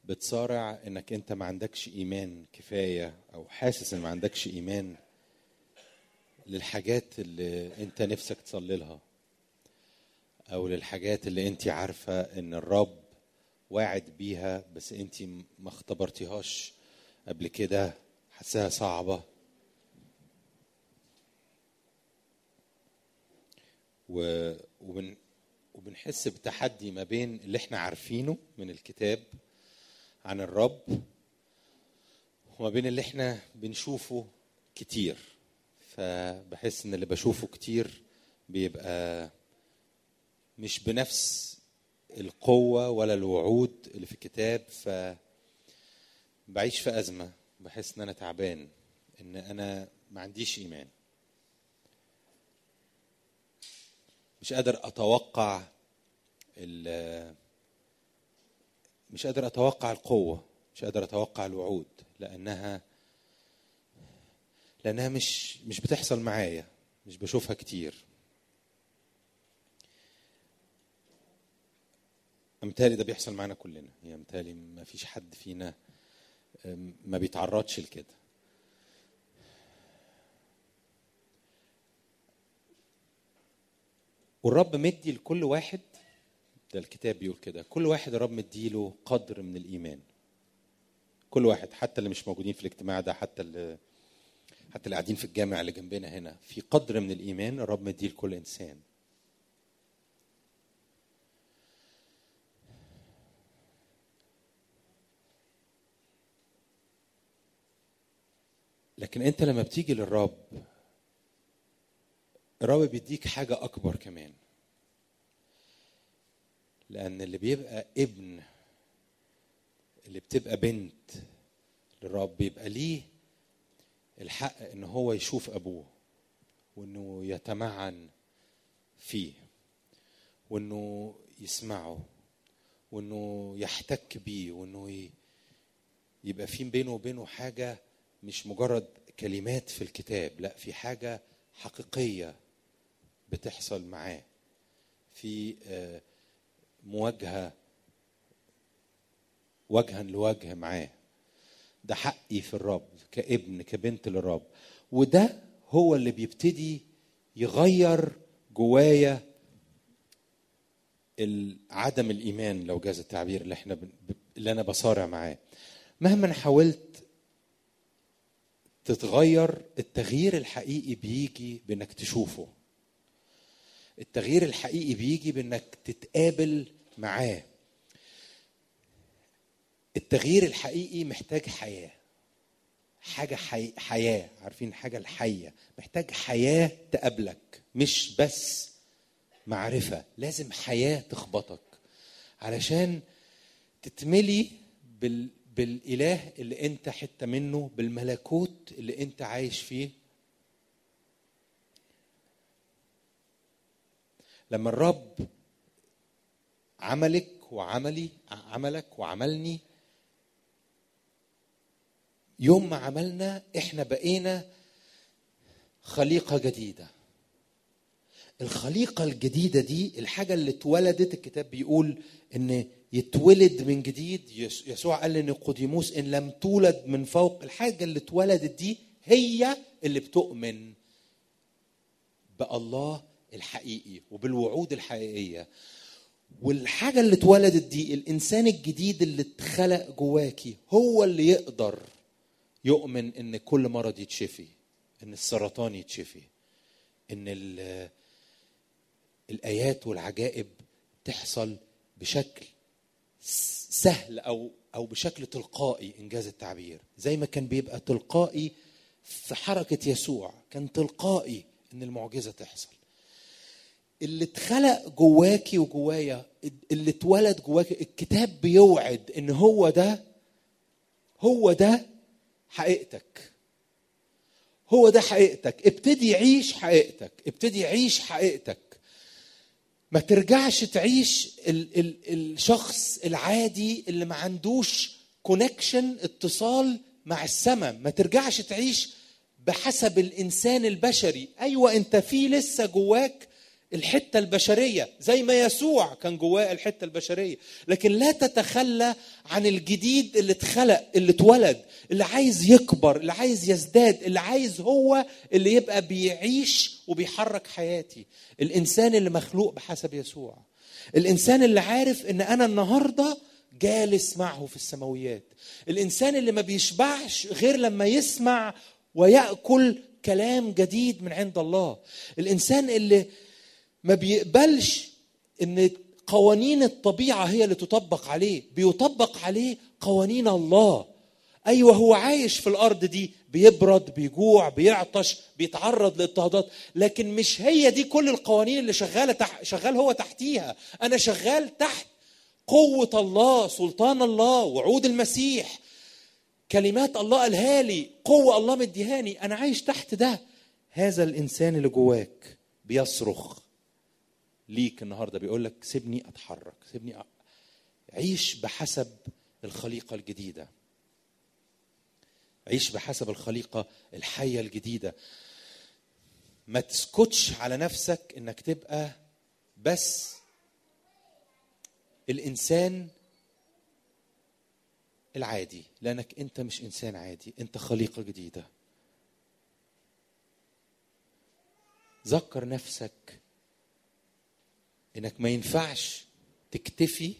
بتصارع انك انت ما عندكش ايمان كفايه او حاسس ان ما عندكش ايمان للحاجات اللي انت نفسك تصلي لها او للحاجات اللي انت عارفه ان الرب واعد بيها بس انت ما اختبرتيهاش قبل كده حاساها صعبه و... وبن... وبنحس بتحدي ما بين اللي احنا عارفينه من الكتاب عن الرب وما بين اللي احنا بنشوفه كتير فبحس ان اللي بشوفه كتير بيبقى مش بنفس القوة ولا الوعود اللي في الكتاب ف بعيش في أزمة بحس إن أنا تعبان إن أنا ما عنديش إيمان مش قادر أتوقع ال- مش قادر أتوقع القوة مش قادر أتوقع الوعود لأنها لأنها مش مش بتحصل معايا مش بشوفها كتير امثالي ده بيحصل معانا كلنا هي امثالي ما فيش حد فينا أم، ما بيتعرضش لكده والرب مدي لكل واحد ده الكتاب بيقول كده كل واحد الرب مديله قدر من الايمان كل واحد حتى اللي مش موجودين في الاجتماع ده حتى اللي حتى اللي قاعدين في الجامع اللي جنبنا هنا في قدر من الايمان الرب مديه لكل انسان لكن انت لما بتيجي للرب الرب بيديك حاجة أكبر كمان لأن اللي بيبقى ابن اللي بتبقى بنت للرب بيبقى ليه الحق إن هو يشوف أبوه وإنه يتمعن فيه وإنه يسمعه وإنه يحتك بيه وإنه ي- يبقى في بينه وبينه حاجة مش مجرد كلمات في الكتاب لا في حاجة حقيقية بتحصل معاه في آه، مواجهة وجها لوجه معاه ده حقي في الرب كابن كبنت للرب وده هو اللي بيبتدي يغير جوايا ال- عدم الايمان لو جاز التعبير اللي احنا بن- اللي انا بصارع معاه مهما حاولت تتغير التغيير الحقيقي بيجي بانك تشوفه التغيير الحقيقي بيجي بانك تتقابل معاه التغيير الحقيقي محتاج حياه حاجه حي... حياه عارفين حاجه الحيه محتاج حياه تقابلك مش بس معرفه لازم حياه تخبطك علشان تتملي بال... بالاله اللي انت حته منه بالملكوت اللي انت عايش فيه لما الرب عملك وعملي عملك وعملني يوم ما عملنا احنا بقينا خليقه جديده الخليقه الجديده دي الحاجه اللي اتولدت الكتاب بيقول ان يتولد من جديد يس- يسوع قال لنيقوديموس ان لم تولد من فوق الحاجه اللي اتولدت دي هي اللي بتؤمن بالله الحقيقي وبالوعود الحقيقيه والحاجه اللي اتولدت دي الانسان الجديد اللي اتخلق جواكي هو اللي يقدر يؤمن ان كل مرض يتشفي ان السرطان يتشفي ان ال- الايات والعجائب تحصل بشكل س- سهل او او بشكل تلقائي انجاز التعبير زي ما كان بيبقى تلقائي في حركه يسوع كان تلقائي ان المعجزه تحصل اللي اتخلق جواكي وجوايا اللي اتولد جواكي الكتاب بيوعد ان هو ده هو ده حقيقتك هو ده حقيقتك ابتدي عيش حقيقتك ابتدي عيش حقيقتك ما ترجعش تعيش ال ال الشخص العادي اللي ما عندوش كونكشن اتصال مع السماء ما ترجعش تعيش بحسب الانسان البشري ايوه انت في لسه جواك الحته البشريه زي ما يسوع كان جواه الحته البشريه لكن لا تتخلى عن الجديد اللي اتخلق اللي اتولد اللي عايز يكبر اللي عايز يزداد اللي عايز هو اللي يبقى بيعيش وبيحرك حياتي الانسان اللي مخلوق بحسب يسوع الانسان اللي عارف ان انا النهارده جالس معه في السماويات الانسان اللي ما بيشبعش غير لما يسمع وياكل كلام جديد من عند الله الانسان اللي ما بيقبلش ان قوانين الطبيعه هي اللي تطبق عليه بيطبق عليه قوانين الله ايوه هو عايش في الارض دي بيبرد بيجوع بيعطش بيتعرض لاضطهادات لكن مش هي دي كل القوانين اللي شغاله تح... شغال هو تحتيها انا شغال تحت قوه الله سلطان الله وعود المسيح كلمات الله قالها لي قوه الله مديهاني انا عايش تحت ده هذا الانسان اللي جواك بيصرخ ليك النهارده بيقول لك سيبني اتحرك سيبني أ... عيش بحسب الخليقه الجديده عيش بحسب الخليقه الحيه الجديده ما تسكتش على نفسك انك تبقى بس الانسان العادي لانك انت مش انسان عادي انت خليقه جديده ذكر نفسك انك ما ينفعش تكتفي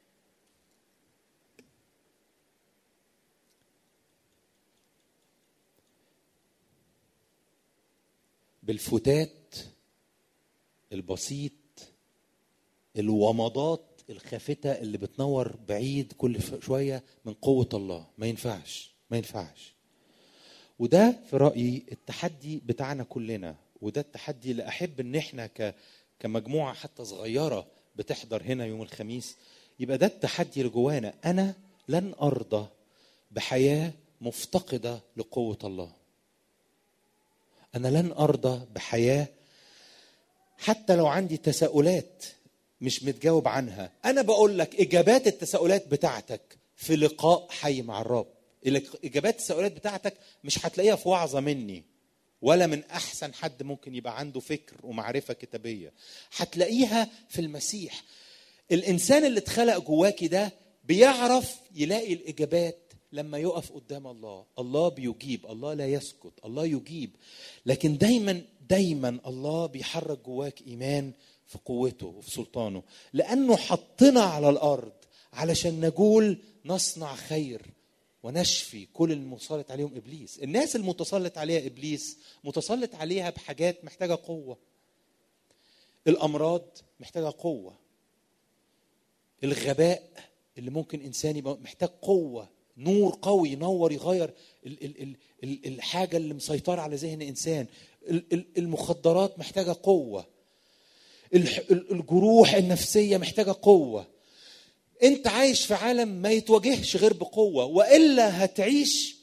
بالفتات البسيط الومضات الخافته اللي بتنور بعيد كل شويه من قوه الله ما ينفعش ما ينفعش وده في رايي التحدي بتاعنا كلنا وده التحدي اللي احب ان احنا ك كمجموعه حتى صغيره بتحضر هنا يوم الخميس يبقى ده التحدي اللي جوانا انا لن ارضى بحياه مفتقده لقوه الله انا لن ارضى بحياه حتى لو عندي تساؤلات مش متجاوب عنها انا بقول لك اجابات التساؤلات بتاعتك في لقاء حي مع الرب اجابات التساؤلات بتاعتك مش هتلاقيها في وعظه مني ولا من احسن حد ممكن يبقى عنده فكر ومعرفه كتابيه هتلاقيها في المسيح الانسان اللي اتخلق جواكي ده بيعرف يلاقي الاجابات لما يقف قدام الله الله بيجيب الله لا يسكت الله يجيب لكن دايما دايما الله بيحرك جواك ايمان في قوته وفي سلطانه لانه حطنا على الارض علشان نقول نصنع خير ونشفي كل المسلط عليهم ابليس الناس المتسلط عليها ابليس متسلط عليها بحاجات محتاجه قوه الامراض محتاجه قوه الغباء اللي ممكن انسان يبقى محتاج قوه نور قوي ينور يغير ال ال ال ال الحاجه اللي مسيطره على ذهن انسان المخدرات محتاجه قوه الجروح النفسيه محتاجه قوه انت عايش في عالم ما يتواجهش غير بقوه والا هتعيش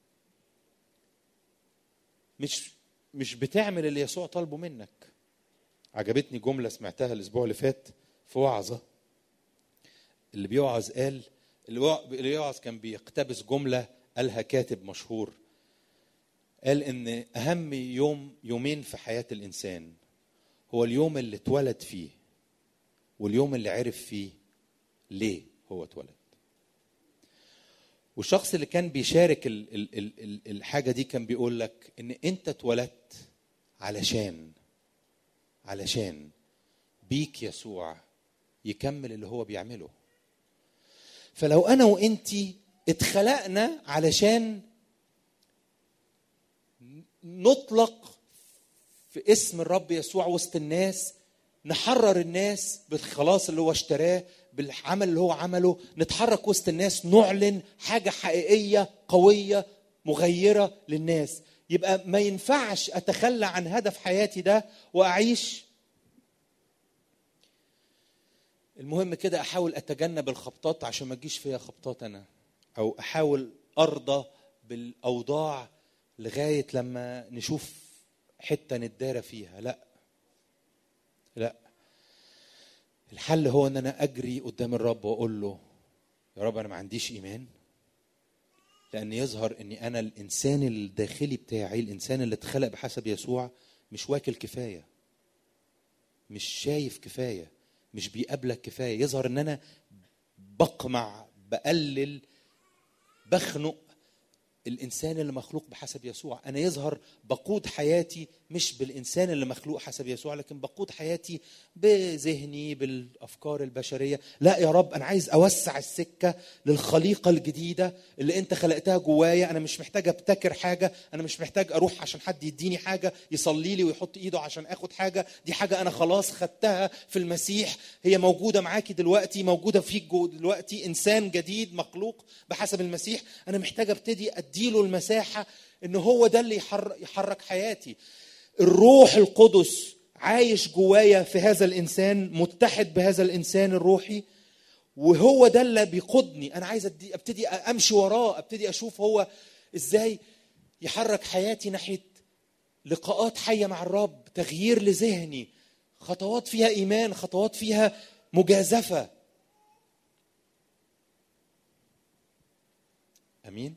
مش مش بتعمل اللي يسوع طالبه منك عجبتني جمله سمعتها الاسبوع اللي فات في وعظه اللي بيوعظ قال اللي بيوعظ كان بيقتبس جمله قالها كاتب مشهور قال ان اهم يوم يومين في حياه الانسان هو اليوم اللي اتولد فيه واليوم اللي عرف فيه ليه هو اتولد والشخص اللي كان بيشارك ال ال ال ال الحاجة دي كان بيقول لك ان انت اتولدت علشان علشان بيك يسوع يكمل اللي هو بيعمله فلو انا وانتي اتخلقنا علشان نطلق في اسم الرب يسوع وسط الناس نحرر الناس بالخلاص اللي هو اشتراه بالعمل اللي هو عمله نتحرك وسط الناس نعلن حاجة حقيقية قوية مغيرة للناس يبقى ما ينفعش أتخلى عن هدف حياتي ده وأعيش المهم كده أحاول أتجنب الخبطات عشان ما تجيش فيها خبطات أنا أو أحاول أرضى بالأوضاع لغاية لما نشوف حتة نتدارى فيها لا لا الحل هو ان انا اجري قدام الرب واقول له يا رب انا ما عنديش ايمان لان يظهر اني انا الانسان الداخلي بتاعي الانسان اللي اتخلق بحسب يسوع مش واكل كفايه مش شايف كفايه مش بيقابلك كفايه يظهر ان انا بقمع بقلل بخنق الانسان اللي مخلوق بحسب يسوع انا يظهر بقود حياتي مش بالانسان اللي مخلوق حسب يسوع لكن بقود حياتي بذهني بالافكار البشريه لا يا رب انا عايز اوسع السكه للخليقه الجديده اللي انت خلقتها جوايا انا مش محتاج ابتكر حاجه انا مش محتاج اروح عشان حد يديني حاجه يصلي لي ويحط ايده عشان اخد حاجه دي حاجه انا خلاص خدتها في المسيح هي موجوده معاكي دلوقتي موجوده فيك جو دلوقتي انسان جديد مخلوق بحسب المسيح انا محتاج ابتدي اديله المساحه ان هو ده اللي يحر- يحرك حياتي الروح القدس عايش جوايا في هذا الانسان متحد بهذا الانسان الروحي وهو ده اللي بيقودني انا عايز أدي ابتدي امشي وراه ابتدي اشوف هو ازاي يحرك حياتي ناحيه لقاءات حيه مع الرب تغيير لذهني خطوات فيها ايمان خطوات فيها مجازفه امين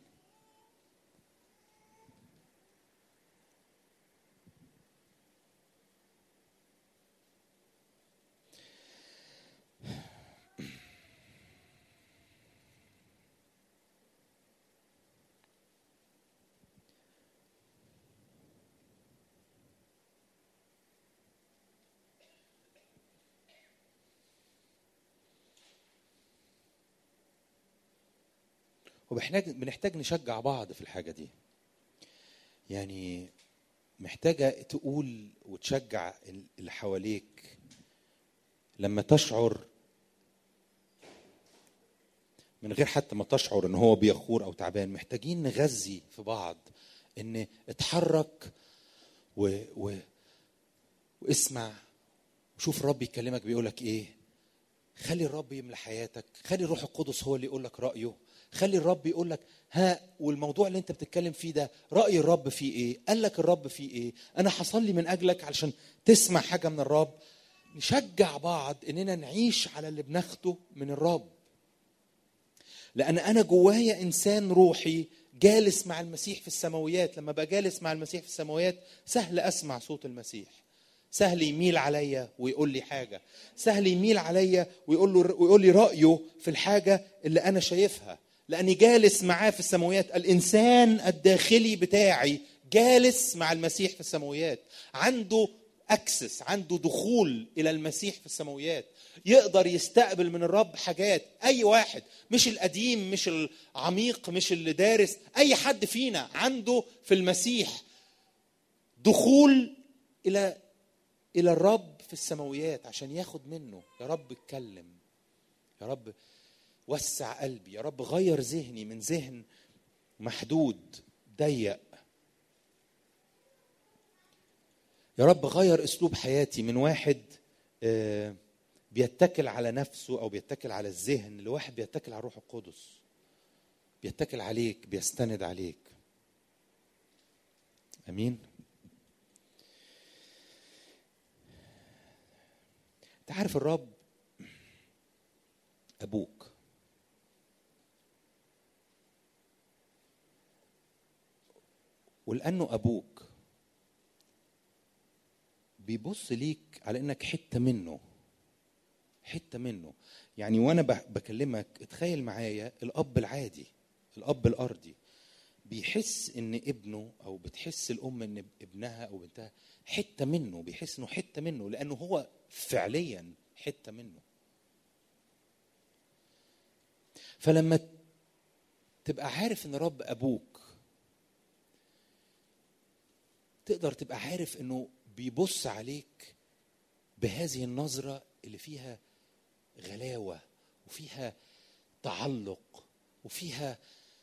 وبنحتاج بنحتاج نشجع بعض في الحاجه دي يعني محتاجه تقول وتشجع اللي حواليك لما تشعر من غير حتى ما تشعر ان هو بيخور او تعبان محتاجين نغذي في بعض ان اتحرك و... و... واسمع وشوف الرب يكلمك بيقولك ايه خلي الرب يملى حياتك خلي الروح القدس هو اللي يقول لك رايه خلي الرب يقول لك ها والموضوع اللي انت بتتكلم فيه ده راي الرب فيه ايه قال لك الرب فيه ايه انا حصل لي من اجلك علشان تسمع حاجه من الرب نشجع بعض اننا نعيش على اللي بناخده من الرب لان انا جوايا انسان روحي جالس مع المسيح في السماويات لما بقى جالس مع المسيح في السماويات سهل اسمع صوت المسيح سهل يميل عليا ويقول لي حاجه سهل يميل عليا ويقول له ويقول لي رايه في الحاجه اللي انا شايفها لاني جالس معاه في السماويات الانسان الداخلي بتاعي جالس مع المسيح في السماويات عنده اكسس عنده دخول الى المسيح في السماويات يقدر يستقبل من الرب حاجات اي واحد مش القديم مش العميق مش اللي دارس اي حد فينا عنده في المسيح دخول الى الى الرب في السماويات عشان ياخد منه يا رب اتكلم يا رب وسع قلبي يا رب غير ذهني من ذهن محدود ضيق يا رب غير اسلوب حياتي من واحد آه، بيتكل على نفسه او بيتكل على الذهن لواحد بيتكل على الروح القدس بيتكل عليك بيستند عليك امين انت عارف الرب ابوك ولانه ابوك بيبص ليك على انك حته منه حته منه يعني وانا ب- بكلمك اتخيل معايا الاب العادي الاب الارضي بيحس ان ابنه او بتحس الام ان ابنها او بنتها حته منه بيحس انه حته منه لانه هو فعليا حته منه فلما تبقى عارف ان رب ابوك تقدر تبقى عارف انه بيبص عليك بهذه النظره اللي فيها غلاوه وفيها تعلق وفيها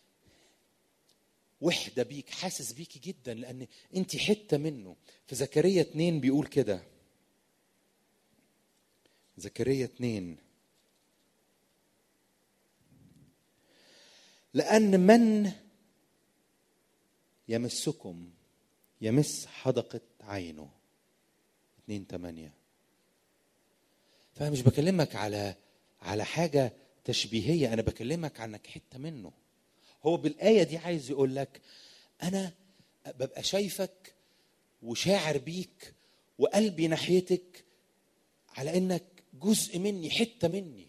وحده بيك حاسس بيكي جدا لان انت حته منه في زكريا اتنين بيقول كده زكريا اتنين لأن من يمسكم يمس حدقة عينه اتنين تمانية فأنا مش بكلمك على على حاجة تشبيهية أنا بكلمك عنك حتة منه هو بالآية دي عايز يقول لك أنا ببقى شايفك وشاعر بيك وقلبي ناحيتك على انك جزء مني حته مني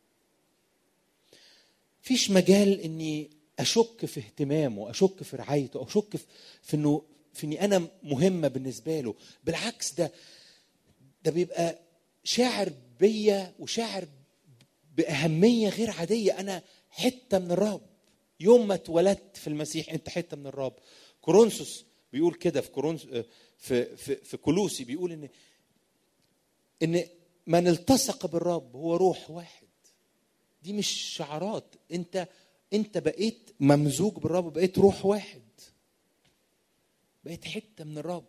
فيش مجال اني اشك في اهتمامه اشك في رعايته اشك في انه في اني انا مهمه بالنسبه له بالعكس ده ده بيبقى شاعر بيا وشاعر باهميه غير عاديه انا حته من الرب يوم ما اتولدت في المسيح انت حته من الرب كورنثوس بيقول كده في كورنث في في في كولوسي بيقول ان ان من التصق بالرب هو روح واحد دي مش شعارات انت انت بقيت ممزوج بالرب بقيت روح واحد بقيت حته من الرب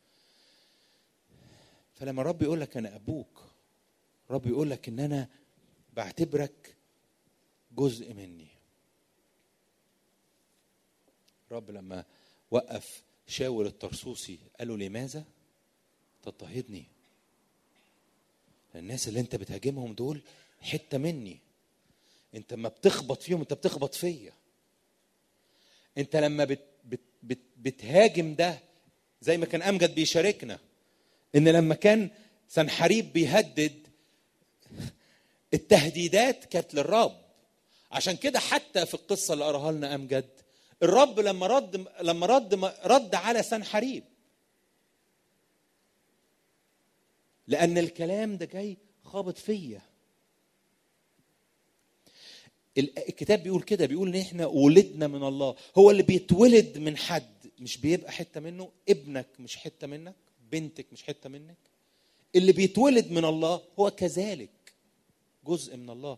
فلما الرب يقول لك انا ابوك الرب يقول لك ان انا بعتبرك جزء مني الرب لما وقف شاول الطرسوسي قال له لماذا تضطهدني الناس اللي انت بتهاجمهم دول حته مني انت لما بتخبط فيهم انت بتخبط فيا انت لما بت بت بت بتهاجم ده زي ما كان امجد بيشاركنا ان لما كان سنحريب بيهدد التهديدات كانت للرب عشان كده حتى في القصه اللي قراها لنا امجد الرب لما رد لما رد رد على سنحريب لان الكلام ده جاي خابط فيا الكتاب بيقول كده بيقول ان احنا ولدنا من الله هو اللي بيتولد من حد مش بيبقى حته منه ابنك مش حته منك بنتك مش حته منك اللي بيتولد من الله هو كذلك جزء من الله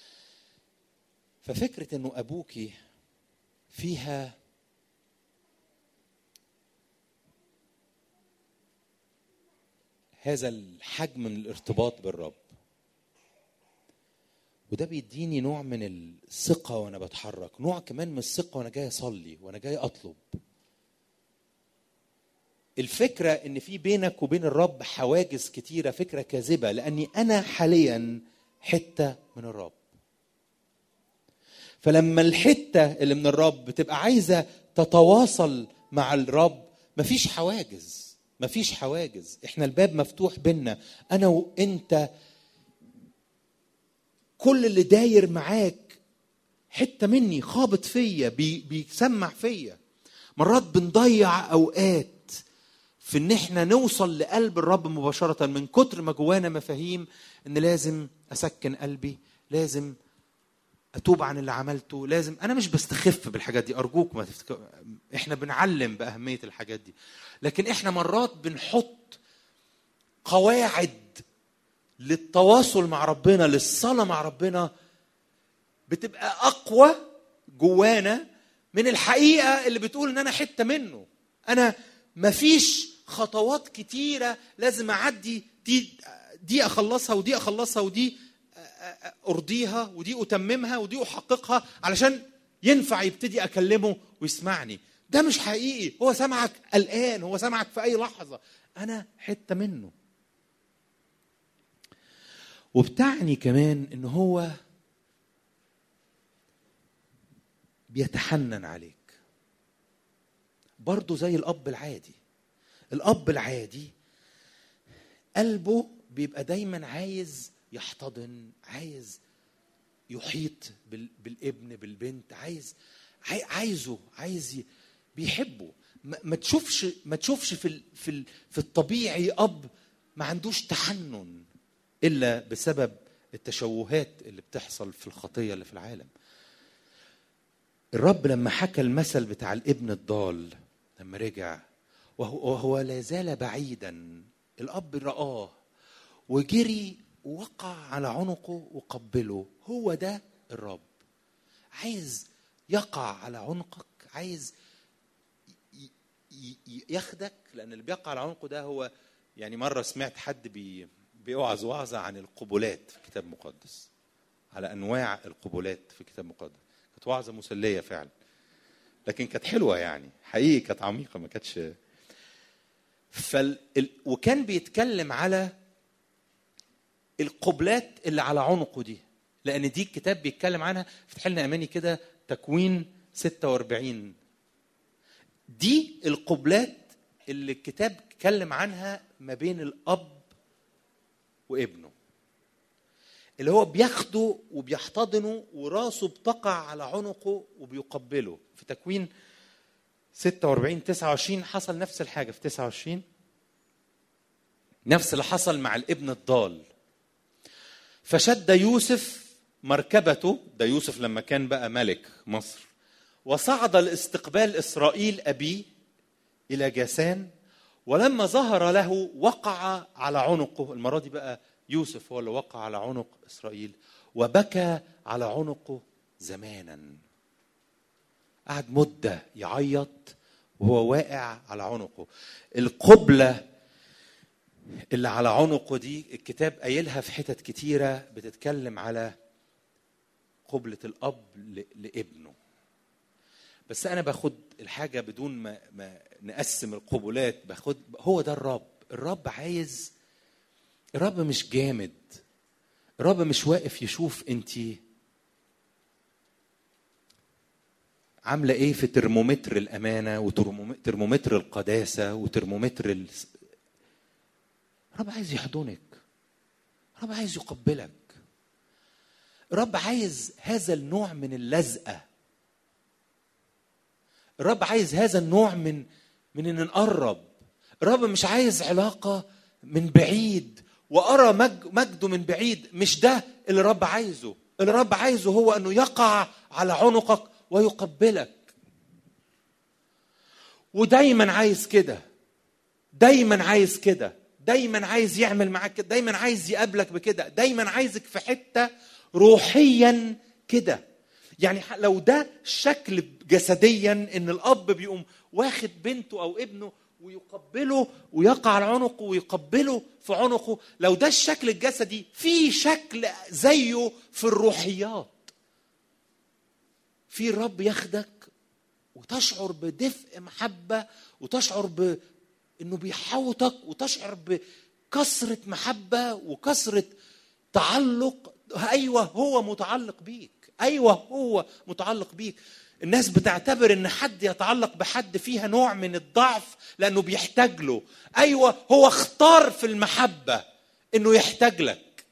ففكره انه ابوكي فيها هذا الحجم من الارتباط بالرب وده بيديني نوع من الثقة وأنا بتحرك نوع كمان من الثقة وأنا جاي أصلي وأنا جاي أطلب الفكرة إن في بينك وبين الرب حواجز كتيرة فكرة كاذبة لأني أنا حاليا حتة من الرب فلما الحتة اللي من الرب بتبقى عايزة تتواصل مع الرب مفيش حواجز مفيش حواجز احنا الباب مفتوح بينا انا وانت كل اللي داير معاك حته مني خابط فيا بي بيسمع فيا مرات بنضيع اوقات في ان احنا نوصل لقلب الرب مباشره من كتر ما جوانا مفاهيم ان لازم اسكن قلبي لازم اتوب عن اللي عملته لازم انا مش بستخف بالحاجات دي ارجوك ما تفتكر احنا بنعلم باهميه الحاجات دي لكن احنا مرات بنحط قواعد للتواصل مع ربنا للصلاه مع ربنا بتبقى اقوى جوانا من الحقيقه اللي بتقول ان انا حته منه انا مفيش خطوات كتيره لازم اعدي دي دي اخلصها ودي اخلصها ودي ارضيها ودي اتممها ودي احققها علشان ينفع يبتدي اكلمه ويسمعني ده مش حقيقي هو سمعك الان هو سمعك في اي لحظه انا حته منه وبتعني كمان ان هو بيتحنن عليك برضه زي الاب العادي الاب العادي قلبه بيبقى دايما عايز يحتضن عايز يحيط بالابن بالبنت عايز عايزه عايز بيحبه ما تشوفش ما تشوفش في في في الطبيعي اب ما عندوش تحنن الا بسبب التشوهات اللي بتحصل في الخطيه اللي في العالم الرب لما حكى المثل بتاع الابن الضال لما رجع وهو, وهو لا زال بعيدا الاب رآه وجري وقع على عنقه وقبله هو ده الرب عايز يقع على عنقك عايز ياخدك لان اللي بيقع على عنقه ده هو يعني مره سمعت حد بي بيوعظ وعظه عن القبلات في الكتاب المقدس على انواع القبلات في الكتاب المقدس كانت وعظه مسليه فعلا لكن كانت حلوه يعني حقيقي كانت عميقه ما كانتش فال... وكان بيتكلم على القبلات اللي على عنقه دي لان دي الكتاب بيتكلم عنها افتح لنا اماني كده تكوين 46 دي القبلات اللي الكتاب اتكلم عنها ما بين الاب وابنه اللي هو بياخده وبيحتضنه وراسه بتقع على عنقه وبيقبله في تكوين 46 29 حصل نفس الحاجه في 29 نفس اللي حصل مع الابن الضال فشد يوسف مركبته ده يوسف لما كان بقى ملك مصر وصعد لاستقبال اسرائيل ابيه الى جاسان ولما ظهر له وقع على عنقه المره دي بقى يوسف هو اللي وقع على عنق اسرائيل وبكى على عنقه زمانا قعد مده يعيط وهو واقع على عنقه القبله اللي على عنقه دي الكتاب قايلها في حتت كتيره بتتكلم على قبله الاب لابنه بس انا باخد الحاجه بدون ما, ما نقسم القبلات باخد هو ده الرب الرب عايز الرب مش جامد الرب مش واقف يشوف انت عامله ايه في ترمومتر الامانه وترمومتر القداسه وترمومتر ال... الرب عايز يحضنك الرب عايز يقبلك الرب عايز هذا النوع من اللزقه الرب عايز هذا النوع من من ان نقرب الرب مش عايز علاقه من بعيد وارى مجده من بعيد مش ده اللي الرب عايزه اللي الرب عايزه هو انه يقع على عنقك ويقبلك ودايما عايز كده دايما عايز كده دايما عايز يعمل معاك كده دايما عايز يقابلك بكده دايما عايزك في حته روحيا كده يعني لو ده شكل جسديا ان الاب بيقوم واخد بنته او ابنه ويقبله ويقع على عنقه ويقبله في عنقه لو ده الشكل الجسدي في شكل زيه في الروحيات في الرب ياخدك وتشعر بدفء محبة وتشعر ب انه بيحوطك وتشعر بكثرة محبة وكثرة تعلق ايوه هو متعلق بيك ايوه هو متعلق بيك الناس بتعتبر ان حد يتعلق بحد فيها نوع من الضعف لانه بيحتاج له ايوه هو اختار في المحبه انه يحتاج لك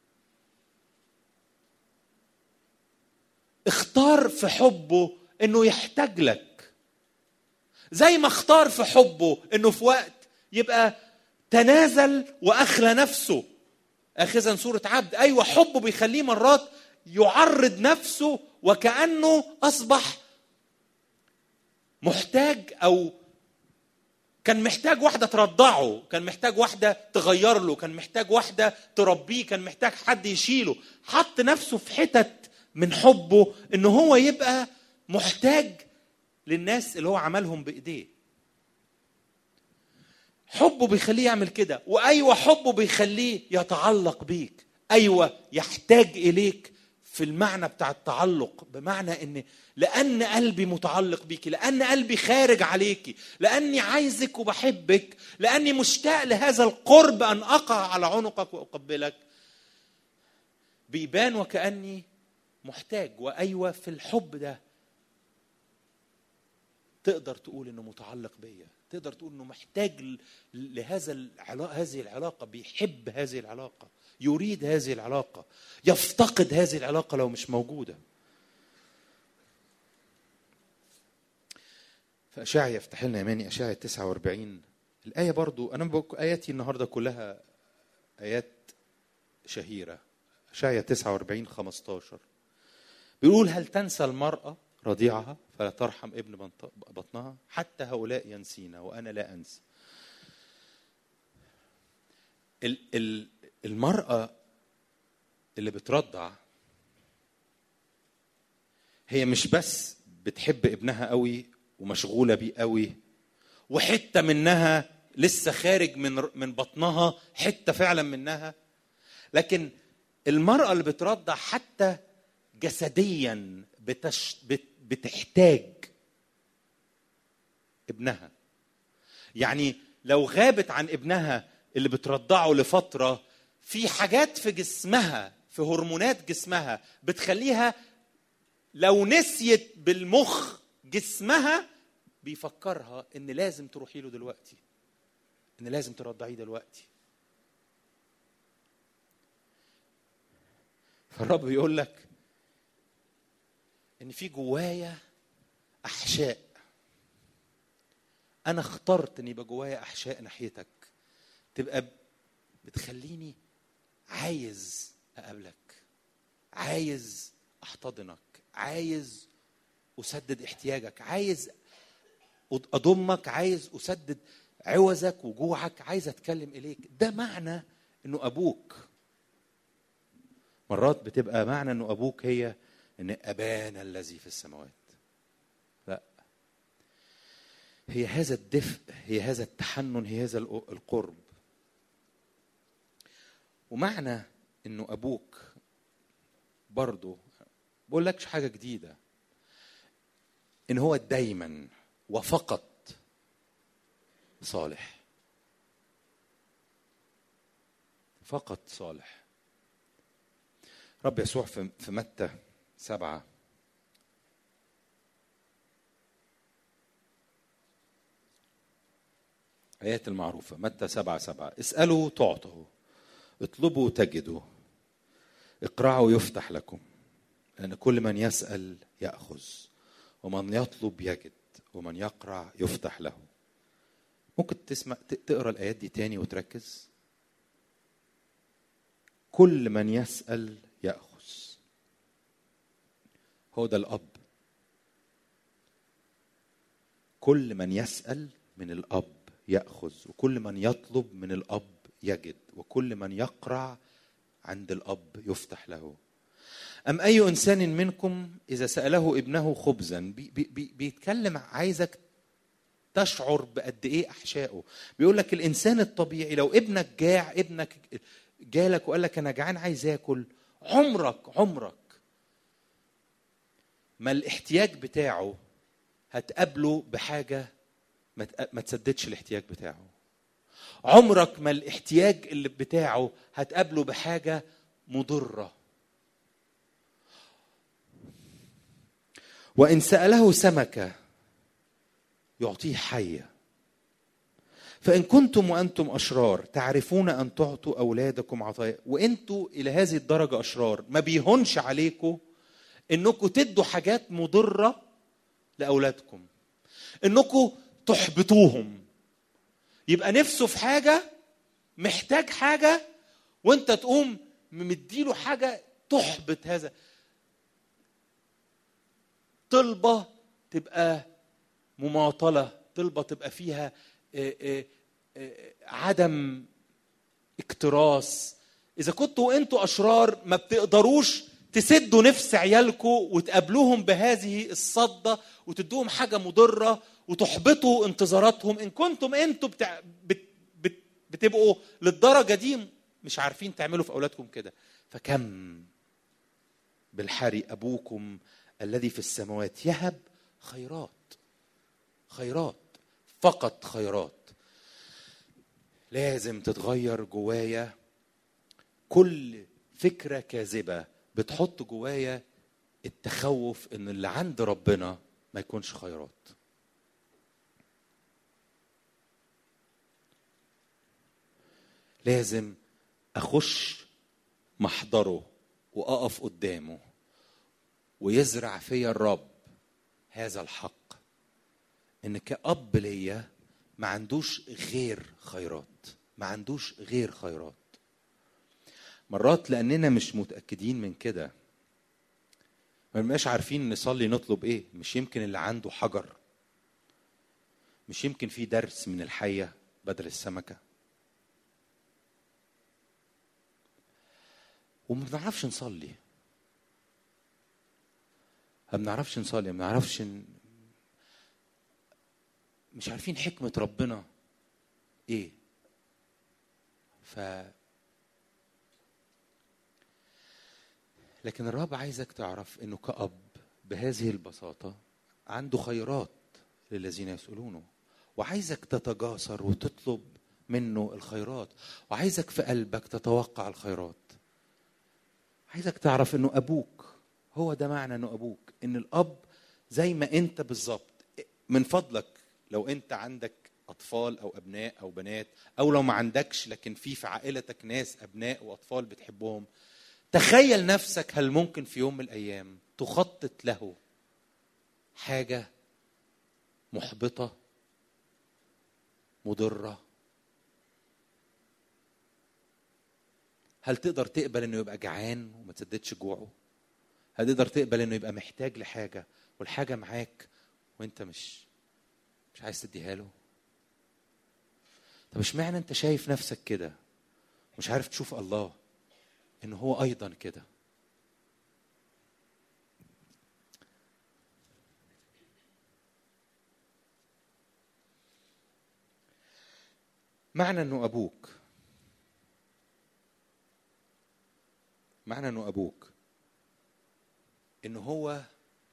اختار في حبه انه يحتاج لك زي ما اختار في حبه انه في وقت يبقى تنازل واخلى نفسه اخذا صوره عبد ايوه حبه بيخليه مرات يعرض نفسه وكانه اصبح محتاج او كان محتاج واحده ترضعه كان محتاج واحده تغير له كان محتاج واحده تربيه كان محتاج حد يشيله حط نفسه في حتت من حبه ان هو يبقى محتاج للناس اللي هو عملهم بايديه حبه بيخليه يعمل كده وايوه حبه بيخليه يتعلق بيك ايوه يحتاج اليك في المعنى بتاع التعلق بمعنى ان لان قلبي متعلق بيكي لان قلبي خارج عليكي لاني عايزك وبحبك لاني مشتاق لهذا القرب ان اقع على عنقك واقبلك بيبان وكاني محتاج وايوه في الحب ده تقدر تقول انه متعلق بيا تقدر تقول انه محتاج لهذا العلاقه هذه العلاقه بيحب هذه العلاقه يريد هذه العلاقه يفتقد هذه العلاقه لو مش موجوده فأشعيا يفتح لنا يماني أشعيا 49 الآية برضو أنا بقول آياتي النهاردة كلها آيات شهيرة أشعيا 49 15 بيقول هل تنسى المرأة رضيعها فلا ترحم ابن بطنها حتى هؤلاء ينسينا وأنا لا أنسى المرأة اللي بترضع هي مش بس بتحب ابنها قوي ومشغوله بيه قوي وحته منها لسه خارج من من بطنها حته فعلا منها لكن المراه اللي بترضع حتى جسديا بتش بتحتاج ابنها يعني لو غابت عن ابنها اللي بترضعه لفتره في حاجات في جسمها في هرمونات جسمها بتخليها لو نسيت بالمخ جسمها بيفكرها ان لازم تروحي له دلوقتي ان لازم ترضعيه دلوقتي فالرب بيقول لك ان في جوايا احشاء انا اخترت ان يبقى جوايا احشاء ناحيتك تبقى بتخليني عايز اقابلك عايز احتضنك عايز اسدد احتياجك عايز اضمك عايز اسدد عوزك وجوعك عايز اتكلم اليك ده معنى انه ابوك مرات بتبقى معنى انه ابوك هي ان ابانا الذي في السماوات لا هي هذا الدفء هي هذا التحنن هي هذا القرب ومعنى انه ابوك برضه بقول لكش حاجه جديده ان هو دايما وفقط صالح فقط صالح رب يسوع في متى سبعة آيات المعروفة متى سبعة سبعة اسألوا تعطوا اطلبوا تجدوا اقرعوا يفتح لكم لأن كل من يسأل يأخذ ومن يطلب يجد ومن يقرع يفتح له ممكن تسمع تقرا الايات دي تاني وتركز كل من يسال ياخذ هو ده الاب كل من يسال من الاب ياخذ وكل من يطلب من الاب يجد وكل من يقرع عند الاب يفتح له أم أي إنسان منكم إذا سأله ابنه خبزا بي بي بيتكلم عايزك تشعر بقد إيه أحشائه بيقول لك الإنسان الطبيعي لو ابنك جاع ابنك جالك وقال لك أنا جعان عايز آكل عمرك عمرك ما الاحتياج بتاعه هتقابله بحاجة ما تسددش الاحتياج بتاعه عمرك ما الاحتياج اللي بتاعه هتقابله بحاجة مضره وإن سأله سمكة يعطيه حية فإن كنتم وأنتم أشرار تعرفون أن تعطوا أولادكم عطايا وأنتوا إلى هذه الدرجة أشرار ما بيهونش عليكم إنكم تدوا حاجات مضرة لأولادكم إنكم تحبطوهم يبقى نفسه في حاجة محتاج حاجة وأنت تقوم مديله حاجة تحبط هذا طلبة تبقى مماطلة طلبة تبقى فيها عدم اكتراث إذا كنتوا أنتوا أشرار ما بتقدروش تسدوا نفس عيالكم وتقابلوهم بهذه الصدة وتدوهم حاجة مضرة وتحبطوا انتظاراتهم إن كنتم أنتوا بتع... بت... بت... بتبقوا للدرجة دي مش عارفين تعملوا في أولادكم كده فكم بالحري أبوكم الذي في السماوات يهب خيرات خيرات فقط خيرات لازم تتغير جوايا كل فكره كاذبه بتحط جوايا التخوف ان اللي عند ربنا ما يكونش خيرات لازم اخش محضره واقف قدامه ويزرع فيا الرب هذا الحق ان كأب ليا ما عندوش غير خيرات ما عندوش غير خيرات مرات لاننا مش متاكدين من كده ما بنبقاش عارفين نصلي نطلب ايه مش يمكن اللي عنده حجر مش يمكن في درس من الحيه بدل السمكه وما بنعرفش نصلي ما بنعرفش نصلي ما بنعرفش ن... مش عارفين حكمة ربنا ايه ف لكن الرب عايزك تعرف انه كأب بهذه البساطة عنده خيرات للذين يسألونه وعايزك تتجاسر وتطلب منه الخيرات وعايزك في قلبك تتوقع الخيرات عايزك تعرف انه ابوك هو ده معنى انه ابوك ان الاب زي ما انت بالظبط من فضلك لو انت عندك اطفال او ابناء او بنات او لو ما عندكش لكن في في عائلتك ناس ابناء واطفال بتحبهم تخيل نفسك هل ممكن في يوم من الايام تخطط له حاجه محبطه مضره هل تقدر تقبل انه يبقى جعان وما تسددش جوعه هل تقدر تقبل انه يبقى محتاج لحاجه والحاجه معاك وانت مش مش عايز تديها له طب اشمعنى انت شايف نفسك كده مش عارف تشوف الله ان هو ايضا كده معنى انه ابوك معنى انه ابوك ان هو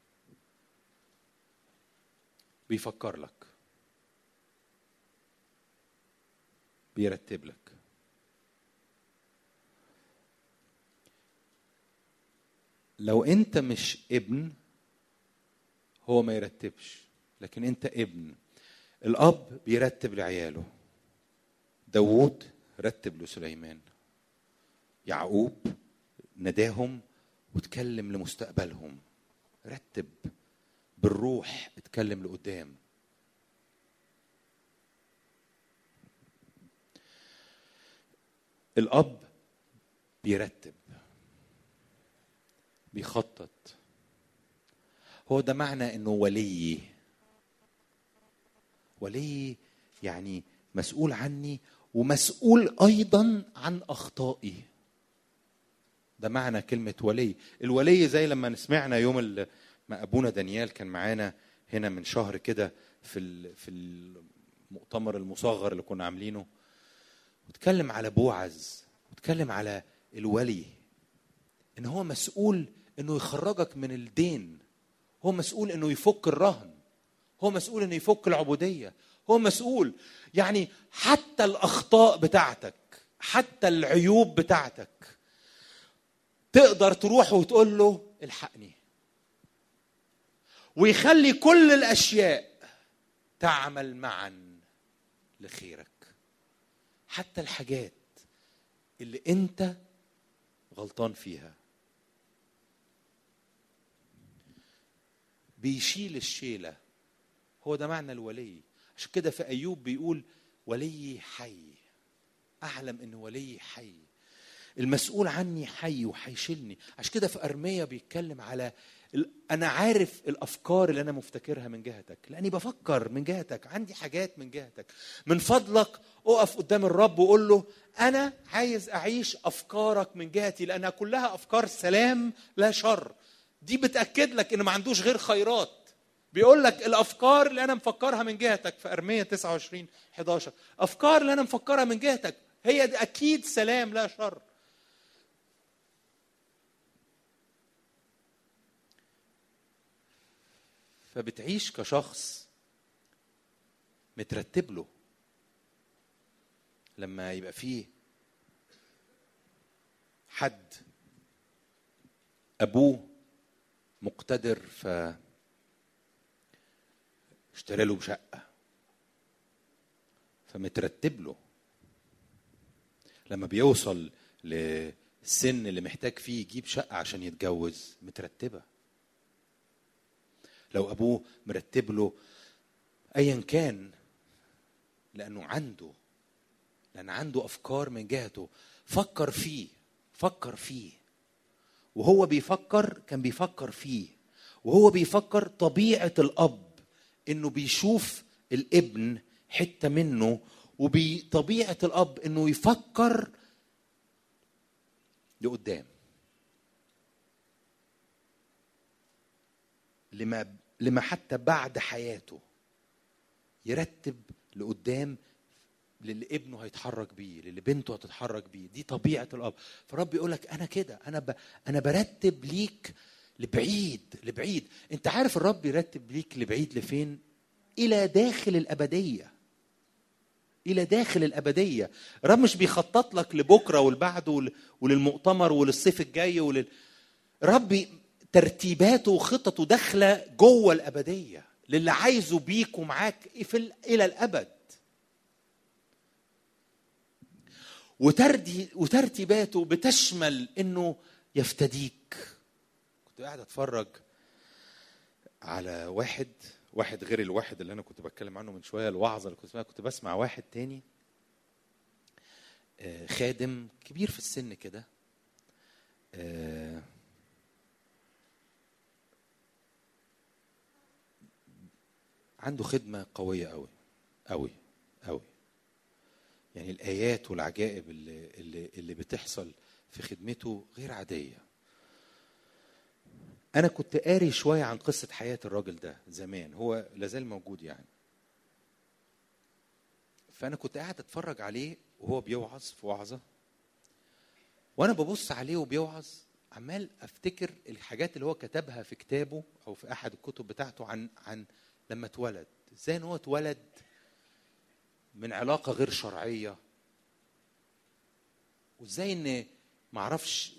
بيفكر لك بيرتب لك لو انت مش ابن هو ما يرتبش لكن انت ابن الاب بيرتب لعياله داوود رتب لسليمان يعقوب نداهم واتكلم لمستقبلهم رتب بالروح اتكلم لقدام الاب بيرتب بيخطط هو ده معنى انه ولي ولي يعني مسؤول عني ومسؤول ايضا عن اخطائي ده معنى كلمة ولي الولي زي لما سمعنا يوم ال- ما أبونا دانيال كان معانا هنا من شهر كده في ال- في المؤتمر المصغر اللي كنا عاملينه واتكلم على بوعز واتكلم على الولي ان هو مسؤول انه يخرجك من الدين هو مسؤول انه يفك الرهن هو مسؤول انه يفك العبوديه هو مسؤول يعني حتى الاخطاء بتاعتك حتى العيوب بتاعتك تقدر تروح وتقول له الحقني ويخلي كل الاشياء تعمل معا لخيرك حتى الحاجات اللي انت غلطان فيها بيشيل الشيله هو ده معنى الولي عشان كده في ايوب بيقول ولي حي اعلم ان ولي حي المسؤول عني حي وهيشيلني عشان كده في ارميا بيتكلم على ال- انا عارف الافكار اللي انا مفتكرها من جهتك لاني بفكر من جهتك عندي حاجات من جهتك من فضلك اقف قدام الرب وقول له انا عايز اعيش افكارك من جهتي لانها كلها افكار سلام لا شر دي بتاكد لك ان ما عندوش غير خيرات بيقول لك الافكار اللي انا مفكرها من جهتك في ارميه 29 11 افكار اللي انا مفكرها من جهتك هي دي اكيد سلام لا شر فبتعيش كشخص مترتب له لما يبقى فيه حد ابوه مقتدر ف اشترى له شقه فمترتب له لما بيوصل للسن اللي محتاج فيه يجيب شقه عشان يتجوز مترتبه لو ابوه مرتب له ايا كان لانه عنده لان عنده افكار من جهته فكر فيه فكر فيه وهو بيفكر كان بيفكر فيه وهو بيفكر طبيعه الاب انه بيشوف الابن حته منه وبطبيعه الاب انه يفكر لقدام لما لما حتى بعد حياته يرتب لقدام للي ابنه هيتحرك بيه للي بنته هتتحرك بيه دي طبيعه الاب فالرب يقول لك انا كده انا ب... انا برتب ليك لبعيد لبعيد انت عارف الرب يرتب ليك لبعيد لفين الى داخل الابديه الى داخل الابديه الرب مش بيخطط لك لبكره والبعد ول... وللمؤتمر وللصيف الجاي ولل ربي ترتيباته وخططه داخله جوه الابديه للي عايزه بيك ومعاك في ال... الى الابد وتردي وترتيباته بتشمل انه يفتديك كنت قاعد اتفرج على واحد واحد غير الواحد اللي انا كنت بتكلم عنه من شويه الوعظه اللي كنت بسمعها كنت بسمع واحد تاني آه، خادم كبير في السن كده آه، عنده خدمه قويه قوي قوي قوي يعني الايات والعجائب اللي اللي اللي بتحصل في خدمته غير عاديه انا كنت قاري شويه عن قصه حياه الراجل ده زمان هو لازال موجود يعني فانا كنت قاعد اتفرج عليه وهو بيوعظ في وعظه وانا ببص عليه وبيوعظ عمال افتكر الحاجات اللي هو كتبها في كتابه او في احد الكتب بتاعته عن عن لما اتولد ازاي ان هو اتولد من علاقه غير شرعيه وازاي ان معرفش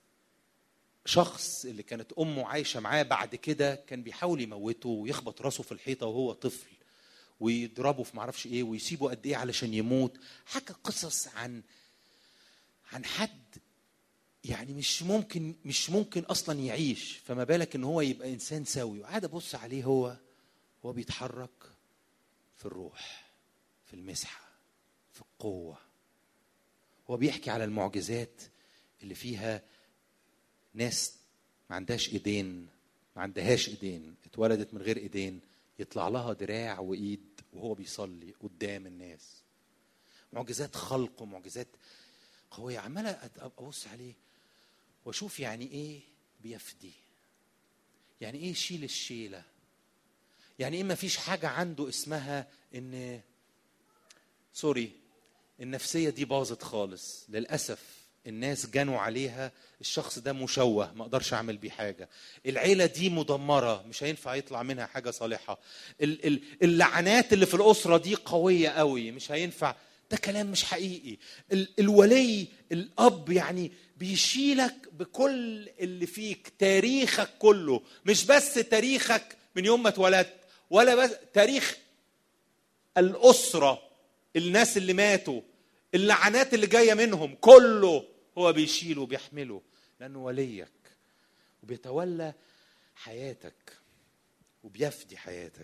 شخص اللي كانت امه عايشه معاه بعد كده كان بيحاول يموته ويخبط راسه في الحيطه وهو طفل ويضربه في معرفش ايه ويسيبه قد ايه علشان يموت حكى قصص عن عن حد يعني مش ممكن مش ممكن اصلا يعيش فما بالك ان هو يبقى انسان سوي وقاعد ابص عليه هو هو بيتحرك في الروح في المسحه في القوه هو بيحكي على المعجزات اللي فيها ناس ما عندهاش ايدين ما عندهاش ايدين اتولدت من غير ايدين يطلع لها دراع وايد وهو بيصلي قدام الناس معجزات خلق ومعجزات قوية عمال ابص عليه واشوف يعني ايه بيفدي يعني ايه يشيل الشيلة يعني ايه ما فيش حاجة عنده اسمها ان سوري النفسية دي باظت خالص للأسف الناس جنوا عليها الشخص ده مشوه ما اقدرش اعمل بيه حاجه العيله دي مدمره مش هينفع يطلع منها حاجه صالحه ال- ال- اللعنات اللي في الاسره دي قويه قوي مش هينفع ده كلام مش حقيقي ال- الولي الاب يعني بيشيلك بكل اللي فيك تاريخك كله مش بس تاريخك من يوم ما اتولدت ولا بس تاريخ الاسره الناس اللي ماتوا اللعنات اللي جايه منهم كله هو بيشيله وبيحمله لانه وليك وبيتولى حياتك وبيفدي حياتك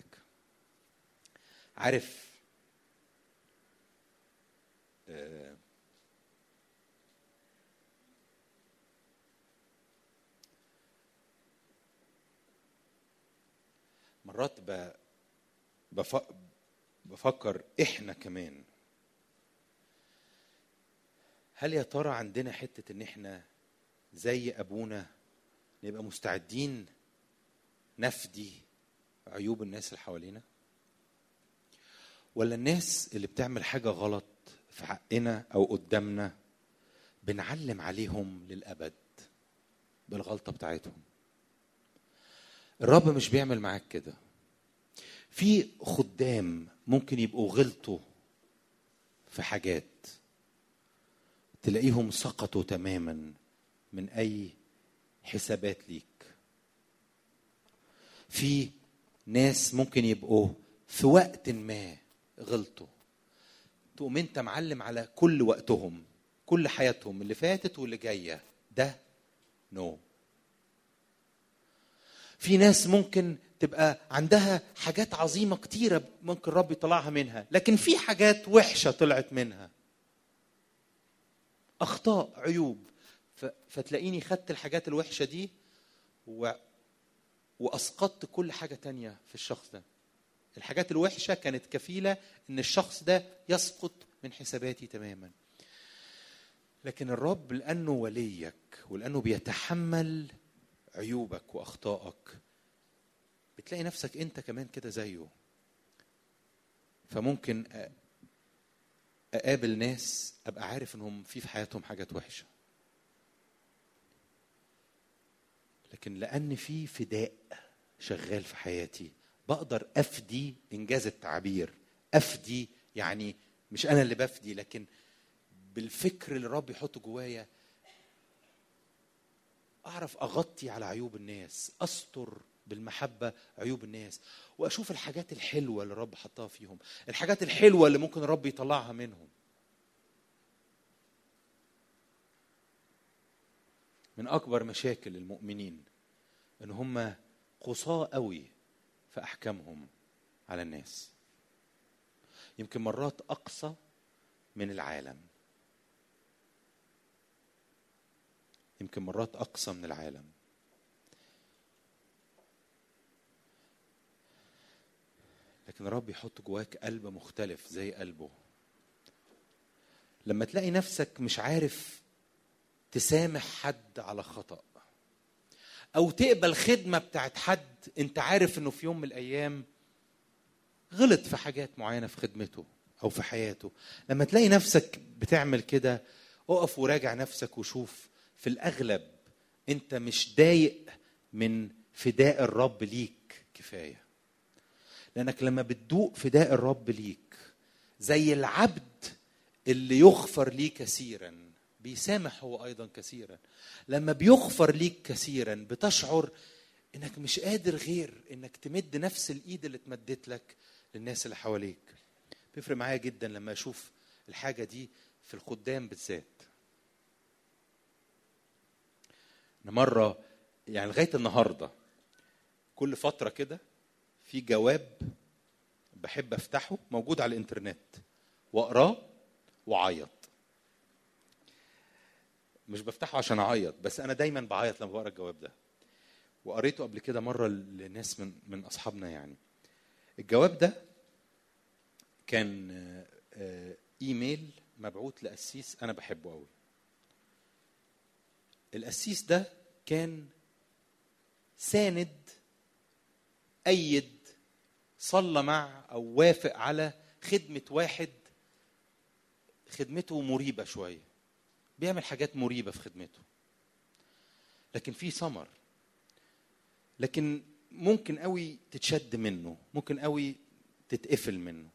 عارف آه، مرات ب... بف... بفكر احنا كمان هل يا ترى عندنا حتة ان احنا زي ابونا نبقى مستعدين نفدي عيوب الناس اللي حوالينا ولا الناس اللي بتعمل حاجة غلط في حقنا او قدامنا بنعلم عليهم للأبد بالغلطة بتاعتهم الرب مش بيعمل معاك كده في خدام ممكن يبقوا غلطوا في حاجات تلاقيهم سقطوا تماما من اي حسابات ليك في ناس ممكن يبقوا في وقت ما غلطوا تقوم انت معلم على كل وقتهم كل حياتهم اللي فاتت واللي جايه ده نو no. في ناس ممكن تبقى عندها حاجات عظيمة كتيرة ممكن رب يطلعها منها لكن في حاجات وحشة طلعت منها أخطاء عيوب ف... فتلاقيني خدت الحاجات الوحشة دي و... وأسقطت كل حاجة تانية في الشخص ده الحاجات الوحشة كانت كفيلة إن الشخص ده يسقط من حساباتي تماما لكن الرب لأنه وليك ولأنه بيتحمل عيوبك واخطائك بتلاقي نفسك انت كمان كده زيه فممكن اقابل ناس ابقى عارف انهم في في حياتهم حاجات وحشه لكن لان في فداء شغال في حياتي بقدر افدي انجاز التعبير افدي يعني مش انا اللي بفدي لكن بالفكر اللي الرب يحطه جوايا اعرف اغطي على عيوب الناس استر بالمحبة عيوب الناس وأشوف الحاجات الحلوة اللي الرب حطها فيهم الحاجات الحلوة اللي ممكن الرب يطلعها منهم من اكبر مشاكل المؤمنين ان هم قصاة قوي في احكامهم على الناس يمكن مرات اقصى من العالم يمكن مرات اقصى من العالم لكن الرب يحط جواك قلب مختلف زي قلبه لما تلاقي نفسك مش عارف تسامح حد على خطأ او تقبل خدمة بتاعت حد انت عارف انه في يوم من الايام غلط في حاجات معينة في خدمته او في حياته لما تلاقي نفسك بتعمل كده اقف وراجع نفسك وشوف في الاغلب انت مش ضايق من فداء الرب ليك كفايه لانك لما بتدوق فداء الرب ليك زي العبد اللي يغفر ليه كثيرا بيسامح هو ايضا كثيرا لما بيغفر ليك كثيرا بتشعر انك مش قادر غير انك تمد نفس الايد اللي اتمدت لك للناس اللي حواليك بيفرق معايا جدا لما اشوف الحاجه دي في الخدام بالذات انا مره يعني لغايه النهارده كل فتره كده في جواب بحب افتحه موجود على الانترنت واقراه واعيط مش بفتحه عشان اعيط بس انا دايما بعيط لما بقرا الجواب ده وقريته قبل كده مره لناس من من اصحابنا يعني الجواب ده كان ايميل مبعوث لقسيس انا بحبه قوي القسيس ده كان ساند أيد صلى مع أو وافق على خدمة واحد خدمته مريبة شوية بيعمل حاجات مريبة في خدمته لكن في ثمر لكن ممكن قوي تتشد منه ممكن قوي تتقفل منه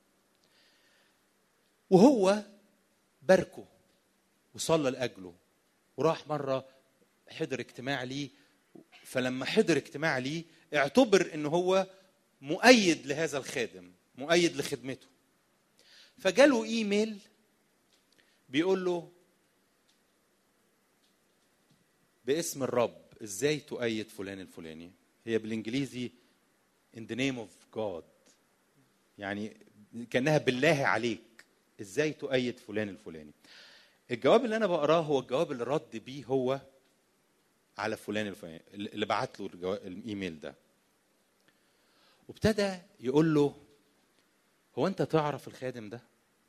وهو باركه وصلى لأجله وراح مرة حضر اجتماع ليه فلما حضر اجتماع ليه اعتبر ان هو مؤيد لهذا الخادم مؤيد لخدمته فجاله ايميل بيقول له باسم الرب ازاي تؤيد فلان الفلاني هي بالانجليزي in the name of God يعني كانها بالله عليك ازاي تؤيد فلان الفلاني الجواب اللي انا بقراه هو الجواب اللي رد بيه هو على فلان الفلاني اللي بعت له الايميل ده وابتدى يقول له هو انت تعرف الخادم ده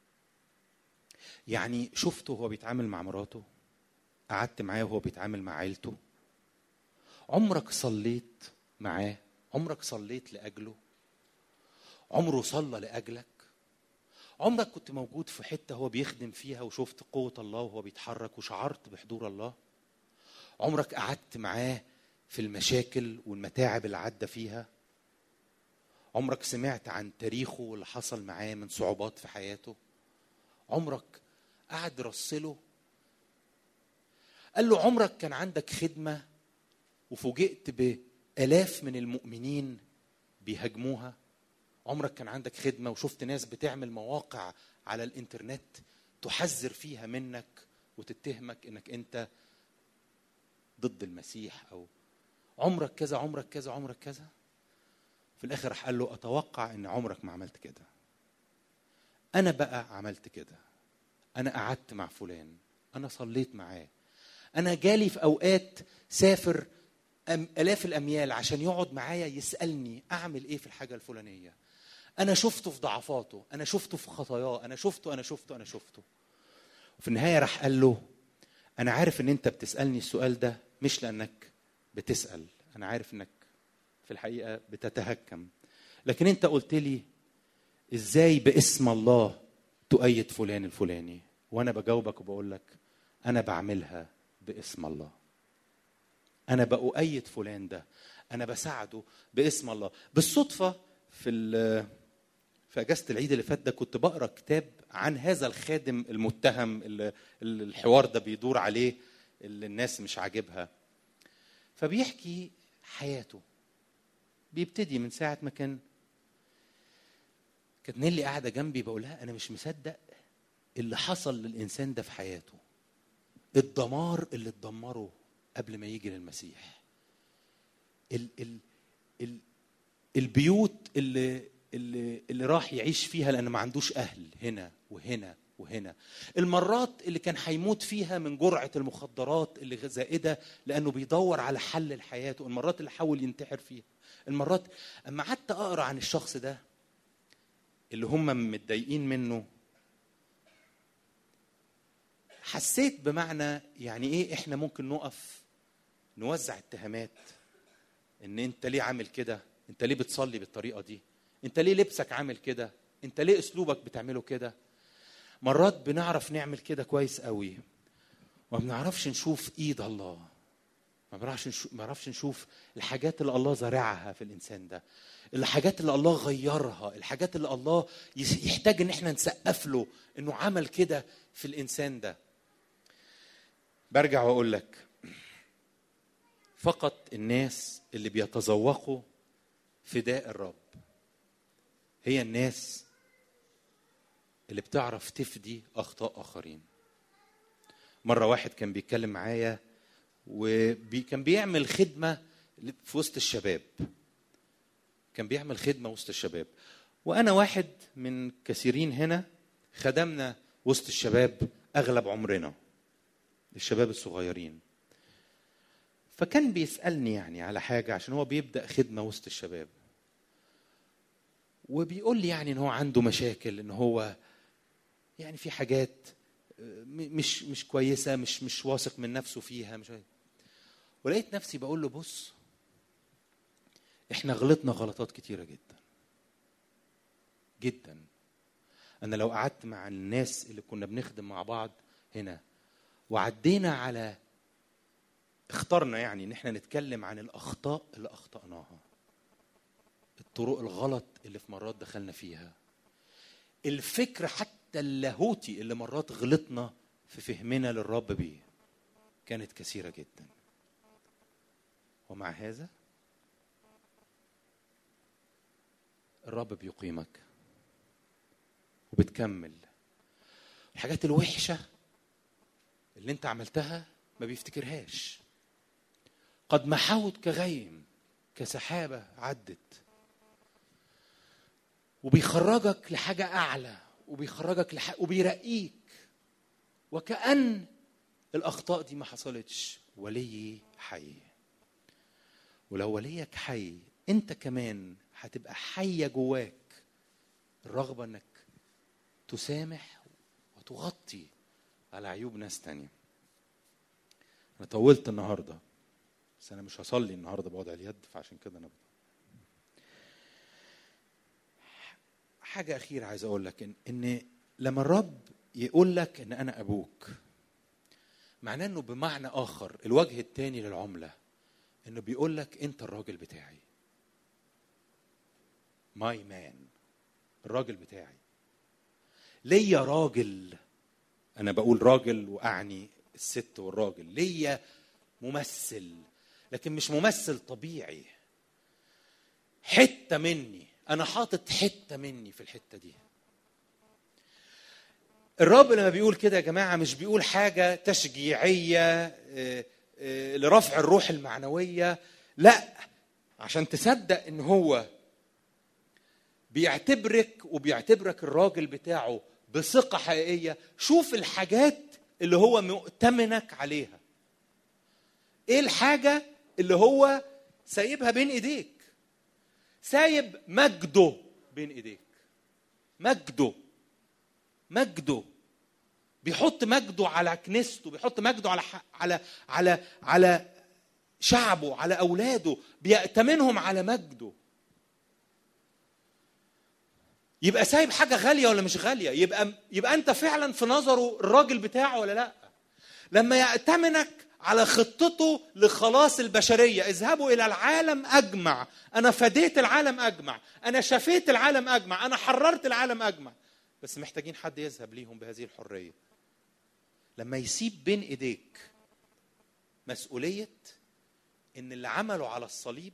يعني شفته وهو بيتعامل مع مراته قعدت معاه وهو بيتعامل مع عيلته عمرك صليت معاه عمرك صليت لاجله عمره صلى لاجلك عمرك كنت موجود في حته هو بيخدم فيها وشفت قوه الله وهو بيتحرك وشعرت بحضور الله عمرك قعدت معاه في المشاكل والمتاعب اللي عدى فيها عمرك سمعت عن تاريخه واللي حصل معاه من صعوبات في حياته عمرك قعد رسله قال له عمرك كان عندك خدمة وفوجئت بآلاف من المؤمنين بيهاجموها عمرك كان عندك خدمة وشفت ناس بتعمل مواقع على الإنترنت تحذر فيها منك وتتهمك إنك أنت ضد المسيح أو عمرك كذا عمرك كذا عمرك كذا في الآخر راح قال له أتوقع إن عمرك ما عملت كده أنا بقى عملت كده أنا قعدت مع فلان أنا صليت معاه أنا جالي في أوقات سافر أم آلاف الأميال عشان يقعد معايا يسألني أعمل إيه في الحاجة الفلانية أنا شفته في ضعفاته أنا شفته في خطاياه أنا شفته أنا شفته أنا شفته وفي النهاية راح قال له أنا عارف إن أنت بتسألني السؤال ده مش لأنك بتسأل أنا عارف إنك في الحقيقة بتتهكم لكن أنت قلت لي إزاي باسم الله تؤيد فلان الفلاني وأنا بجاوبك وبقول لك أنا بعملها باسم الله انا بأؤيد فلان ده انا بساعده باسم الله بالصدفه في في اجازه العيد اللي فات ده كنت بقرا كتاب عن هذا الخادم المتهم اللي الحوار ده بيدور عليه اللي الناس مش عاجبها فبيحكي حياته بيبتدي من ساعه ما كان كانت نيلي قاعده جنبي بقول لها انا مش مصدق اللي حصل للانسان ده في حياته الدمار اللي اتدمره قبل ما يجي للمسيح ال ال ال البيوت اللي اللي اللي راح يعيش فيها لان ما عندوش اهل هنا وهنا وهنا المرات اللي كان هيموت فيها من جرعه المخدرات اللي زائده لانه بيدور على حل لحياته المرات اللي حاول ينتحر فيها المرات اما قعدت اقرا عن الشخص ده اللي هم متضايقين منه حسيت بمعنى يعني ايه احنا ممكن نقف نوزع اتهامات ان انت ليه عامل كده انت ليه بتصلي بالطريقه دي انت ليه لبسك عامل كده انت ليه اسلوبك بتعمله كده مرات بنعرف نعمل كده كويس قوي وما بنعرفش نشوف ايد الله ما بنعرفش نشوف ما بنعرفش نشوف الحاجات اللي الله زرعها في الانسان ده الحاجات اللي الله غيرها الحاجات اللي الله يحتاج ان احنا نسقف له انه عمل كده في الانسان ده برجع واقول لك فقط الناس اللي بيتذوقوا فداء الرب هي الناس اللي بتعرف تفدي اخطاء اخرين مره واحد كان بيتكلم معايا وكان بيعمل خدمه في وسط الشباب كان بيعمل خدمه وسط الشباب وانا واحد من كثيرين هنا خدمنا وسط الشباب اغلب عمرنا الشباب الصغيرين فكان بيسالني يعني على حاجه عشان هو بيبدا خدمه وسط الشباب وبيقول لي يعني ان هو عنده مشاكل ان هو يعني في حاجات مش مش كويسه مش مش واثق من نفسه فيها مش ولقيت نفسي بقول له بص احنا غلطنا غلطات كتيره جدا جدا انا لو قعدت مع الناس اللي كنا بنخدم مع بعض هنا وعدينا على اخترنا يعني ان احنا نتكلم عن الاخطاء اللي اخطاناها الطرق الغلط اللي في مرات دخلنا فيها الفكر حتى اللاهوتي اللي مرات غلطنا في فهمنا للرب بيه كانت كثيره جدا ومع هذا الرب بيقيمك وبتكمل الحاجات الوحشه اللي انت عملتها ما بيفتكرهاش قد محوت كغيم كسحابه عدت وبيخرجك لحاجه اعلى وبيخرجك لح... وبيرقيك وكأن الأخطاء دي ما حصلتش ولي حي ولو وليك حي أنت كمان هتبقى حية جواك الرغبة أنك تسامح وتغطي على عيوب ناس تانية أنا طولت النهاردة بس أنا مش هصلي النهاردة بوضع اليد فعشان كده أنا حاجة أخيرة عايز أقول لك إن, إن لما الرب يقول لك إن أنا أبوك معناه إنه بمعنى آخر الوجه الثاني للعملة إنه بيقول لك أنت الراجل بتاعي ماي مان الراجل بتاعي ليا راجل أنا بقول راجل وأعني الست والراجل ليا ممثل لكن مش ممثل طبيعي حتة مني انا حاطط حته مني في الحته دي الرب لما بيقول كده يا جماعه مش بيقول حاجه تشجيعيه لرفع الروح المعنويه لا عشان تصدق ان هو بيعتبرك وبيعتبرك الراجل بتاعه بثقه حقيقيه شوف الحاجات اللي هو مؤتمنك عليها ايه الحاجه اللي هو سايبها بين ايديك سايب مجده بين ايديك مجده مجده بيحط مجده على كنيسته بيحط مجده على على على على شعبه على اولاده بيأتمنهم على مجده يبقى سايب حاجه غاليه ولا مش غاليه يبقى يبقى انت فعلا في نظره الراجل بتاعه ولا لا لما يأتمنك على خطته لخلاص البشرية اذهبوا إلى العالم أجمع أنا فديت العالم أجمع أنا شفيت العالم أجمع أنا حررت العالم أجمع بس محتاجين حد يذهب ليهم بهذه الحرية لما يسيب بين إيديك مسؤولية إن اللي عمله على الصليب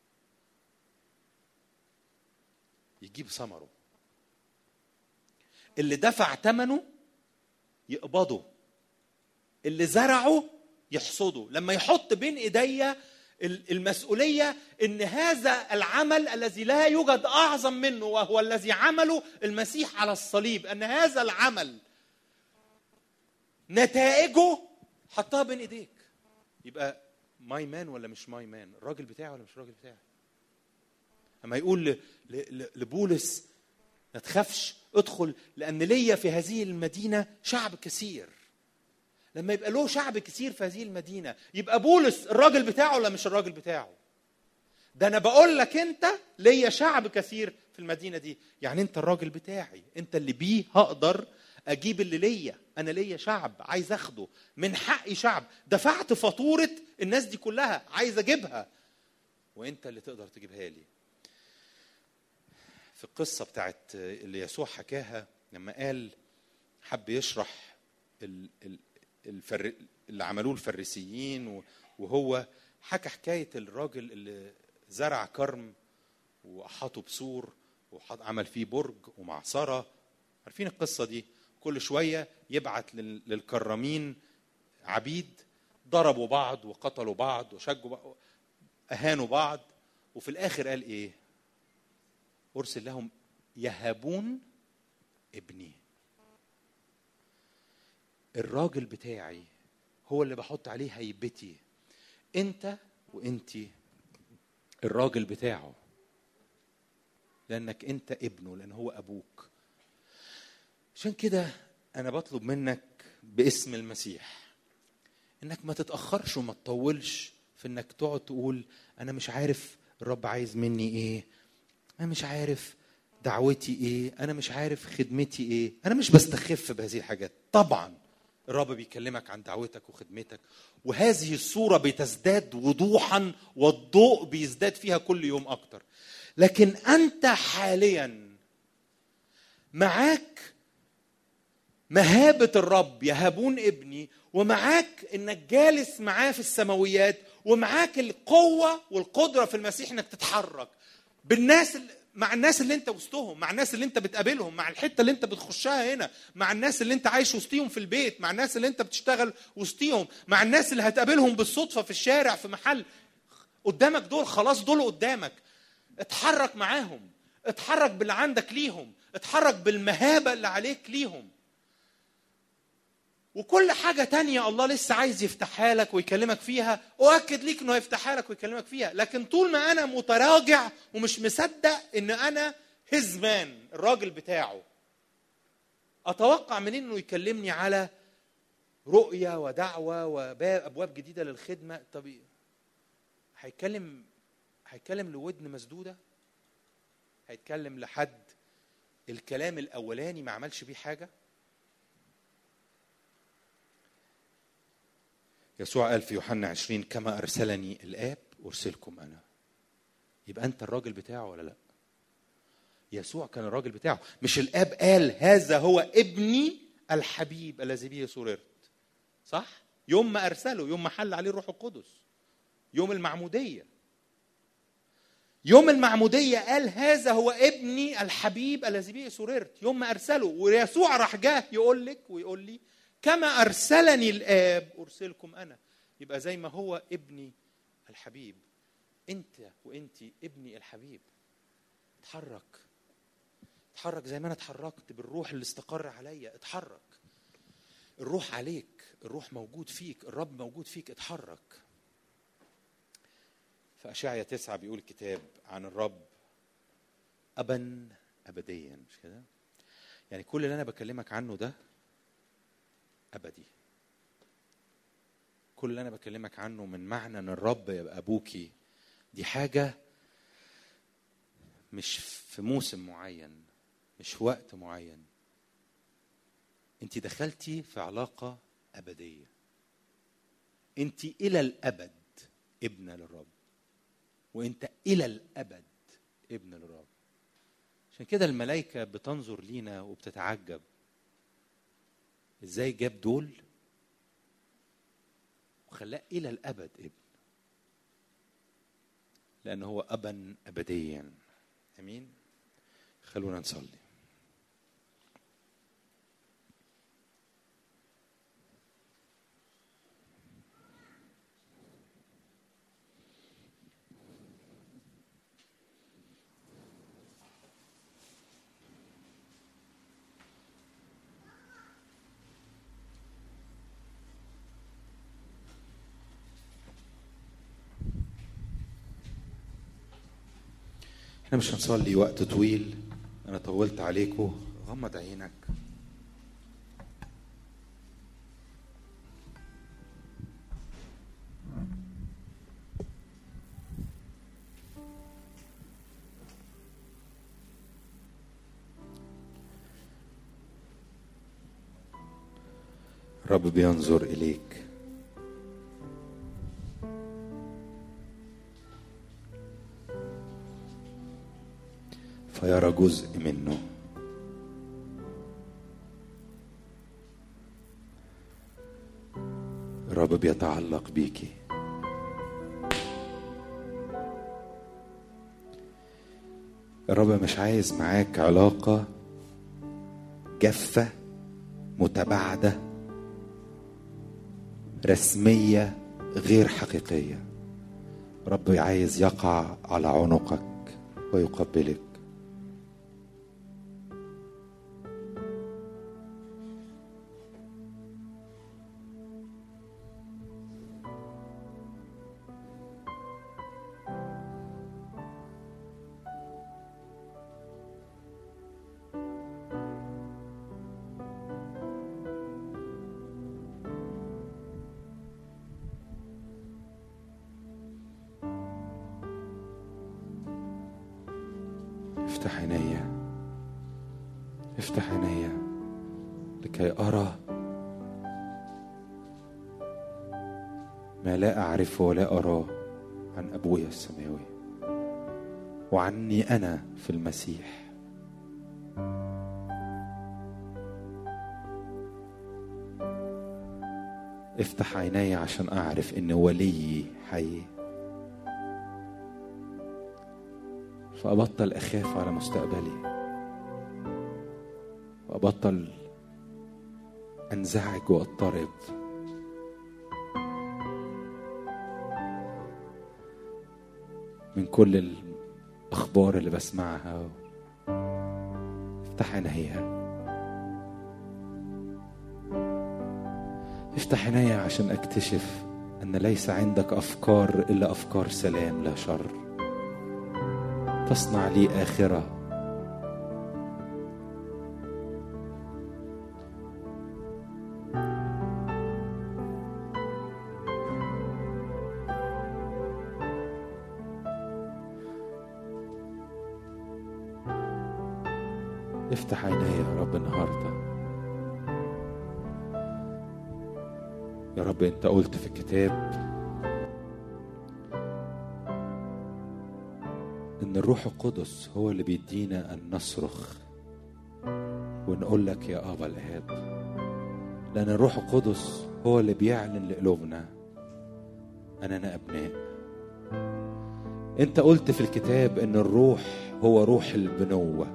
يجيب ثمره اللي دفع ثمنه يقبضه اللي زرعه يحصده لما يحط بين ايديا المسؤوليه ان هذا العمل الذي لا يوجد اعظم منه وهو الذي عمله المسيح على الصليب ان هذا العمل نتائجه حطها بين ايديك يبقى ماي مان ولا مش ماي مان الراجل بتاعي ولا مش الراجل بتاعي لما يقول لبولس ما تخافش ادخل لان ليا في هذه المدينه شعب كثير لما يبقى له شعب كثير في هذه المدينه يبقى بولس الراجل بتاعه ولا مش الراجل بتاعه ده انا بقول لك انت ليا شعب كثير في المدينه دي يعني انت الراجل بتاعي انت اللي بيه هقدر اجيب اللي ليا انا ليا شعب عايز اخده من حقي شعب دفعت فاتوره الناس دي كلها عايز اجيبها وانت اللي تقدر تجيبها لي في القصه بتاعت اللي يسوع حكاها لما قال حب يشرح الفر... اللي عملوه الفريسيين وهو حكى حكايه الراجل اللي زرع كرم وحطه بسور وعمل فيه برج ومعصره عارفين القصه دي كل شويه يبعت للكرامين عبيد ضربوا بعض وقتلوا بعض وشجوا بعض اهانوا بعض وفي الاخر قال ايه ارسل لهم يهابون ابني الراجل بتاعي هو اللي بحط عليه هيبتي انت وانتي الراجل بتاعه لانك انت ابنه لان هو ابوك عشان كده انا بطلب منك باسم المسيح انك ما تتاخرش وما تطولش في انك تقعد تقول انا مش عارف الرب عايز مني ايه انا مش عارف دعوتي ايه انا مش عارف خدمتي ايه انا مش بستخف بهذه الحاجات طبعا الرب بيكلمك عن دعوتك وخدمتك وهذه الصورة بتزداد وضوحا والضوء بيزداد فيها كل يوم أكتر لكن أنت حاليا معاك مهابة الرب يهابون ابني ومعاك انك جالس معاه في السماويات ومعاك القوة والقدرة في المسيح انك تتحرك بالناس مع الناس اللي انت وسطهم مع الناس اللي انت بتقابلهم مع الحته اللي انت بتخشها هنا مع الناس اللي انت عايش وسطيهم في البيت مع الناس اللي انت بتشتغل وسطيهم مع الناس اللي هتقابلهم بالصدفه في الشارع في محل قدامك دول خلاص دول قدامك اتحرك معاهم اتحرك باللي عندك ليهم اتحرك بالمهابه اللي عليك ليهم وكل حاجة تانية الله لسه عايز يفتحها لك ويكلمك فيها أؤكد ليك إنه هيفتحها لك ويكلمك فيها لكن طول ما أنا متراجع ومش مصدق إن أنا هزمان الراجل بتاعه أتوقع منين إنه يكلمني على رؤية ودعوة وأبواب جديدة للخدمة طب هيتكلم هيتكلم لودن مسدودة هيتكلم لحد الكلام الأولاني ما عملش بيه حاجة يسوع قال في يوحنا 20 كما أرسلني الآب أرسلكم أنا يبقى أنت الراجل بتاعه ولا لا يسوع كان الراجل بتاعه مش الآب قال هذا هو ابني الحبيب الذي به سررت صح يوم ما أرسله يوم ما حل عليه الروح القدس يوم المعمودية يوم المعمودية قال هذا هو ابني الحبيب الذي به سررت يوم ما أرسله ويسوع راح جاه يقول لك ويقول لي كما ارسلني الاب ارسلكم انا يبقى زي ما هو ابني الحبيب انت وانت ابني الحبيب اتحرك اتحرك زي ما انا اتحركت بالروح اللي استقر عليا اتحرك الروح عليك الروح موجود فيك الرب موجود فيك اتحرك في أشعيا تسعة بيقول الكتاب عن الرب أبا أبديا مش كده؟ يعني كل اللي أنا بكلمك عنه ده ابدي كل اللي انا بكلمك عنه من معنى ان الرب يبقى ابوكي دي حاجه مش في موسم معين مش في وقت معين انت دخلتي في علاقه ابديه انت الى الابد ابنه للرب وانت الى الابد ابن للرب عشان كده الملائكه بتنظر لينا وبتتعجب ازاي جاب دول وخلاه الى الابد ابن لان هو ابا ابديا امين خلونا نصلي احنا مش هنصلي وقت طويل انا طولت عليكم غمض عينك رب بينظر إليك فيرى جزء منه الرب بيتعلق بيكي الرب مش عايز معاك علاقة جافة متباعدة رسمية غير حقيقية رب عايز يقع على عنقك ويقبلك افتح عيني افتح عيني لكي ارى ما لا اعرفه ولا اراه عن ابويا السماوي وعني انا في المسيح افتح عيني عشان اعرف ان وليي حي فأبطل أخاف على مستقبلي وأبطل أنزعج وأضطرب من كل الأخبار اللي بسمعها افتح عينيا افتح عينيا عشان أكتشف أن ليس عندك أفكار إلا أفكار سلام لا شر تصنع لي آخرة افتح عيني يا رب النهارده يا رب انت قلت في الكتاب ان الروح القدس هو اللي بيدينا ان نصرخ ونقول لك يا ابا الاب لان الروح القدس هو اللي بيعلن لقلوبنا اننا ابناء انت قلت في الكتاب ان الروح هو روح البنوه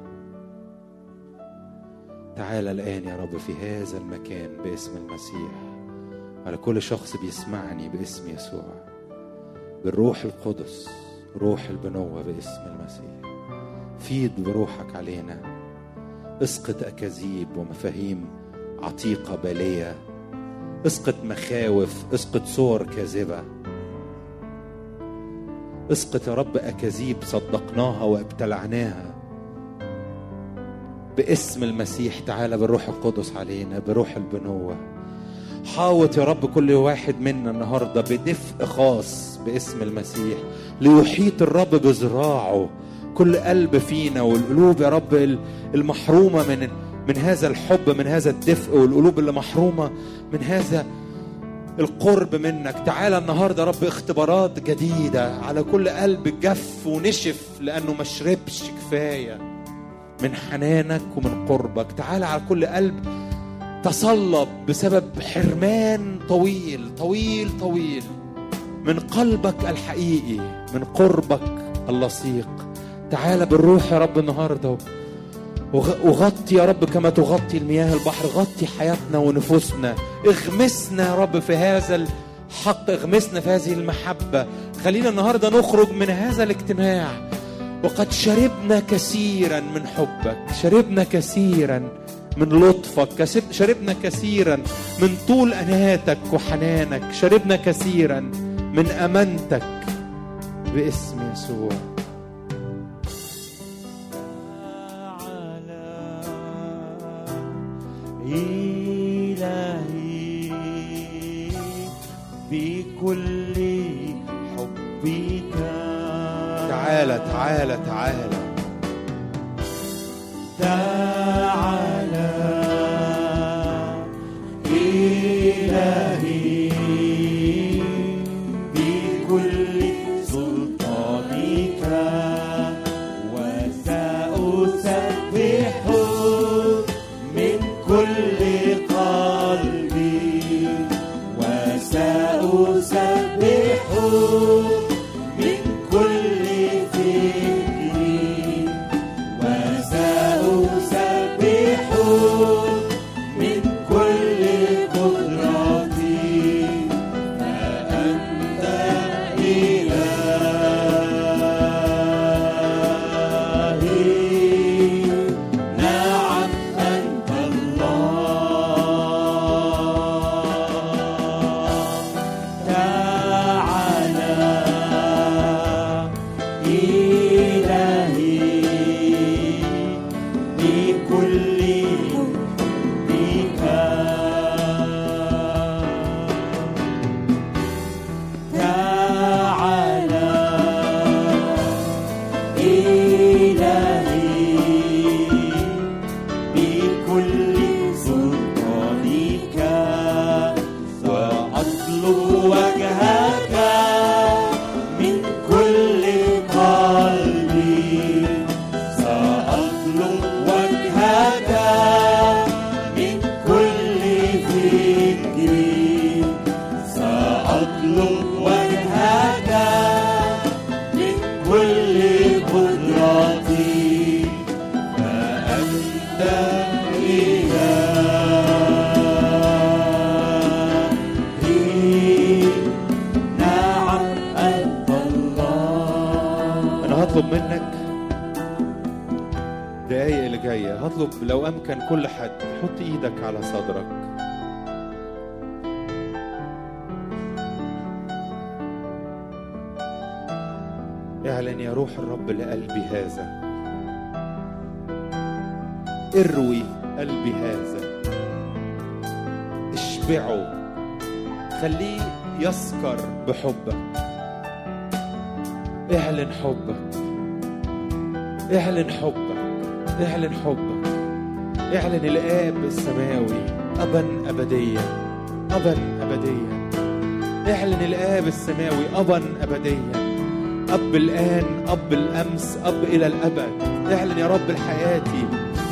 تعال الان يا رب في هذا المكان باسم المسيح على كل شخص بيسمعني باسم يسوع بالروح القدس روح البنوة باسم المسيح فيد بروحك علينا اسقط أكاذيب ومفاهيم عتيقة بالية اسقط مخاوف اسقط صور كاذبة اسقط يا رب أكاذيب صدقناها وابتلعناها باسم المسيح تعالى بالروح القدس علينا بروح البنوة حاوط يا رب كل واحد منا النهاردة بدفء خاص باسم المسيح ليحيط الرب بذراعه كل قلب فينا والقلوب يا رب المحرومة من من هذا الحب من هذا الدفء والقلوب اللي محرومة من هذا القرب منك تعالى النهاردة رب اختبارات جديدة على كل قلب جف ونشف لأنه ما شربش كفاية من حنانك ومن قربك تعالى على كل قلب تصلب بسبب حرمان طويل طويل طويل من قلبك الحقيقي من قربك اللصيق تعالى بالروح يا رب النهارده وغطي يا رب كما تغطي المياه البحر غطي حياتنا ونفوسنا اغمسنا يا رب في هذا الحق اغمسنا في هذه المحبة خلينا النهاردة نخرج من هذا الاجتماع وقد شربنا كثيرا من حبك شربنا كثيرا من لطفك شربنا كثيرا من طول أناتك وحنانك شربنا كثيرا من أمانتك باسم يسوع إلهي بكل حبك تعالى تعالى تعالى تعالى إلهي بكل سلطانك وسأسبح من كل قلبي وسأسبح من كل فكري وسأسبح من كل قدرتي فأنت إلهي نعم أنت الله تعالى إلهي بكل حبك تعالى إلهي بكل سلطانك وأطلب وجهك من كل قلبي سأطلب وجهك من كل فكري سأطلب وجهك من كل قدرتي فأنت إلهي نعم أنت الله انا هطلب منك الدقايق اللي جايه هطلب لو امكن كل حد حط ايدك على صدرك اعلن يا روح الرب لقلبي هذا اروي قلبي هذا اشبعه خليه يسكر بحبك اعلن حبك اعلن حبك اعلن حبك اعلن الاب السماوي ابا ابديا ابا ابديا اعلن الاب السماوي ابا ابديا اب الان اب الامس اب الى الابد اعلن يا رب لحياتي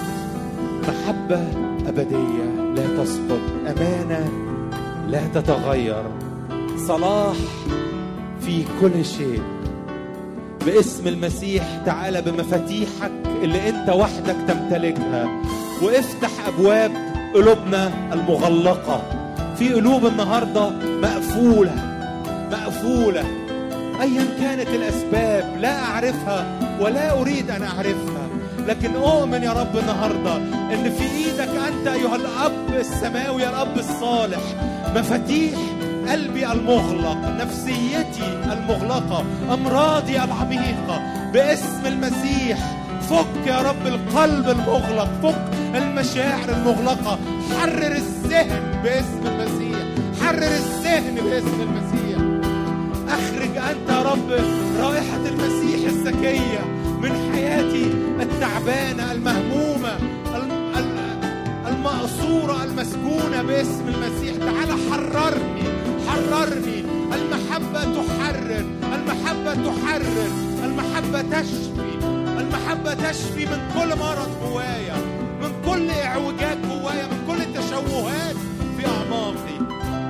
محبه ابديه لا تسقط امانه لا تتغير صلاح في كل شيء باسم المسيح تعالى بمفاتيحك اللي انت وحدك تمتلكها وافتح ابواب قلوبنا المغلقه في قلوب النهارده مقفوله مقفوله ايا كانت الاسباب لا اعرفها ولا اريد ان اعرفها لكن اؤمن يا رب النهارده ان في ايدك انت ايها الاب السماوي الاب الصالح مفاتيح قلبي المغلق نفسيتي المغلقه امراضي العميقه باسم المسيح فك يا رب القلب المغلق فك المشاعر المغلقه حرر الذهن باسم المسيح حرر الذهن باسم المسيح اخرج انت يا رب رائحه المسيح الزكيه من حياتي التعبانه المهمومه الم- ال- المقصوره المسجونه باسم المسيح تعالى حررني حررني المحبه تحرر المحبه تحرر المحبه تشفي المحبه تشفي من كل مرض جوايا من كل اعوجاج جوايا من كل التشوهات في اعماقي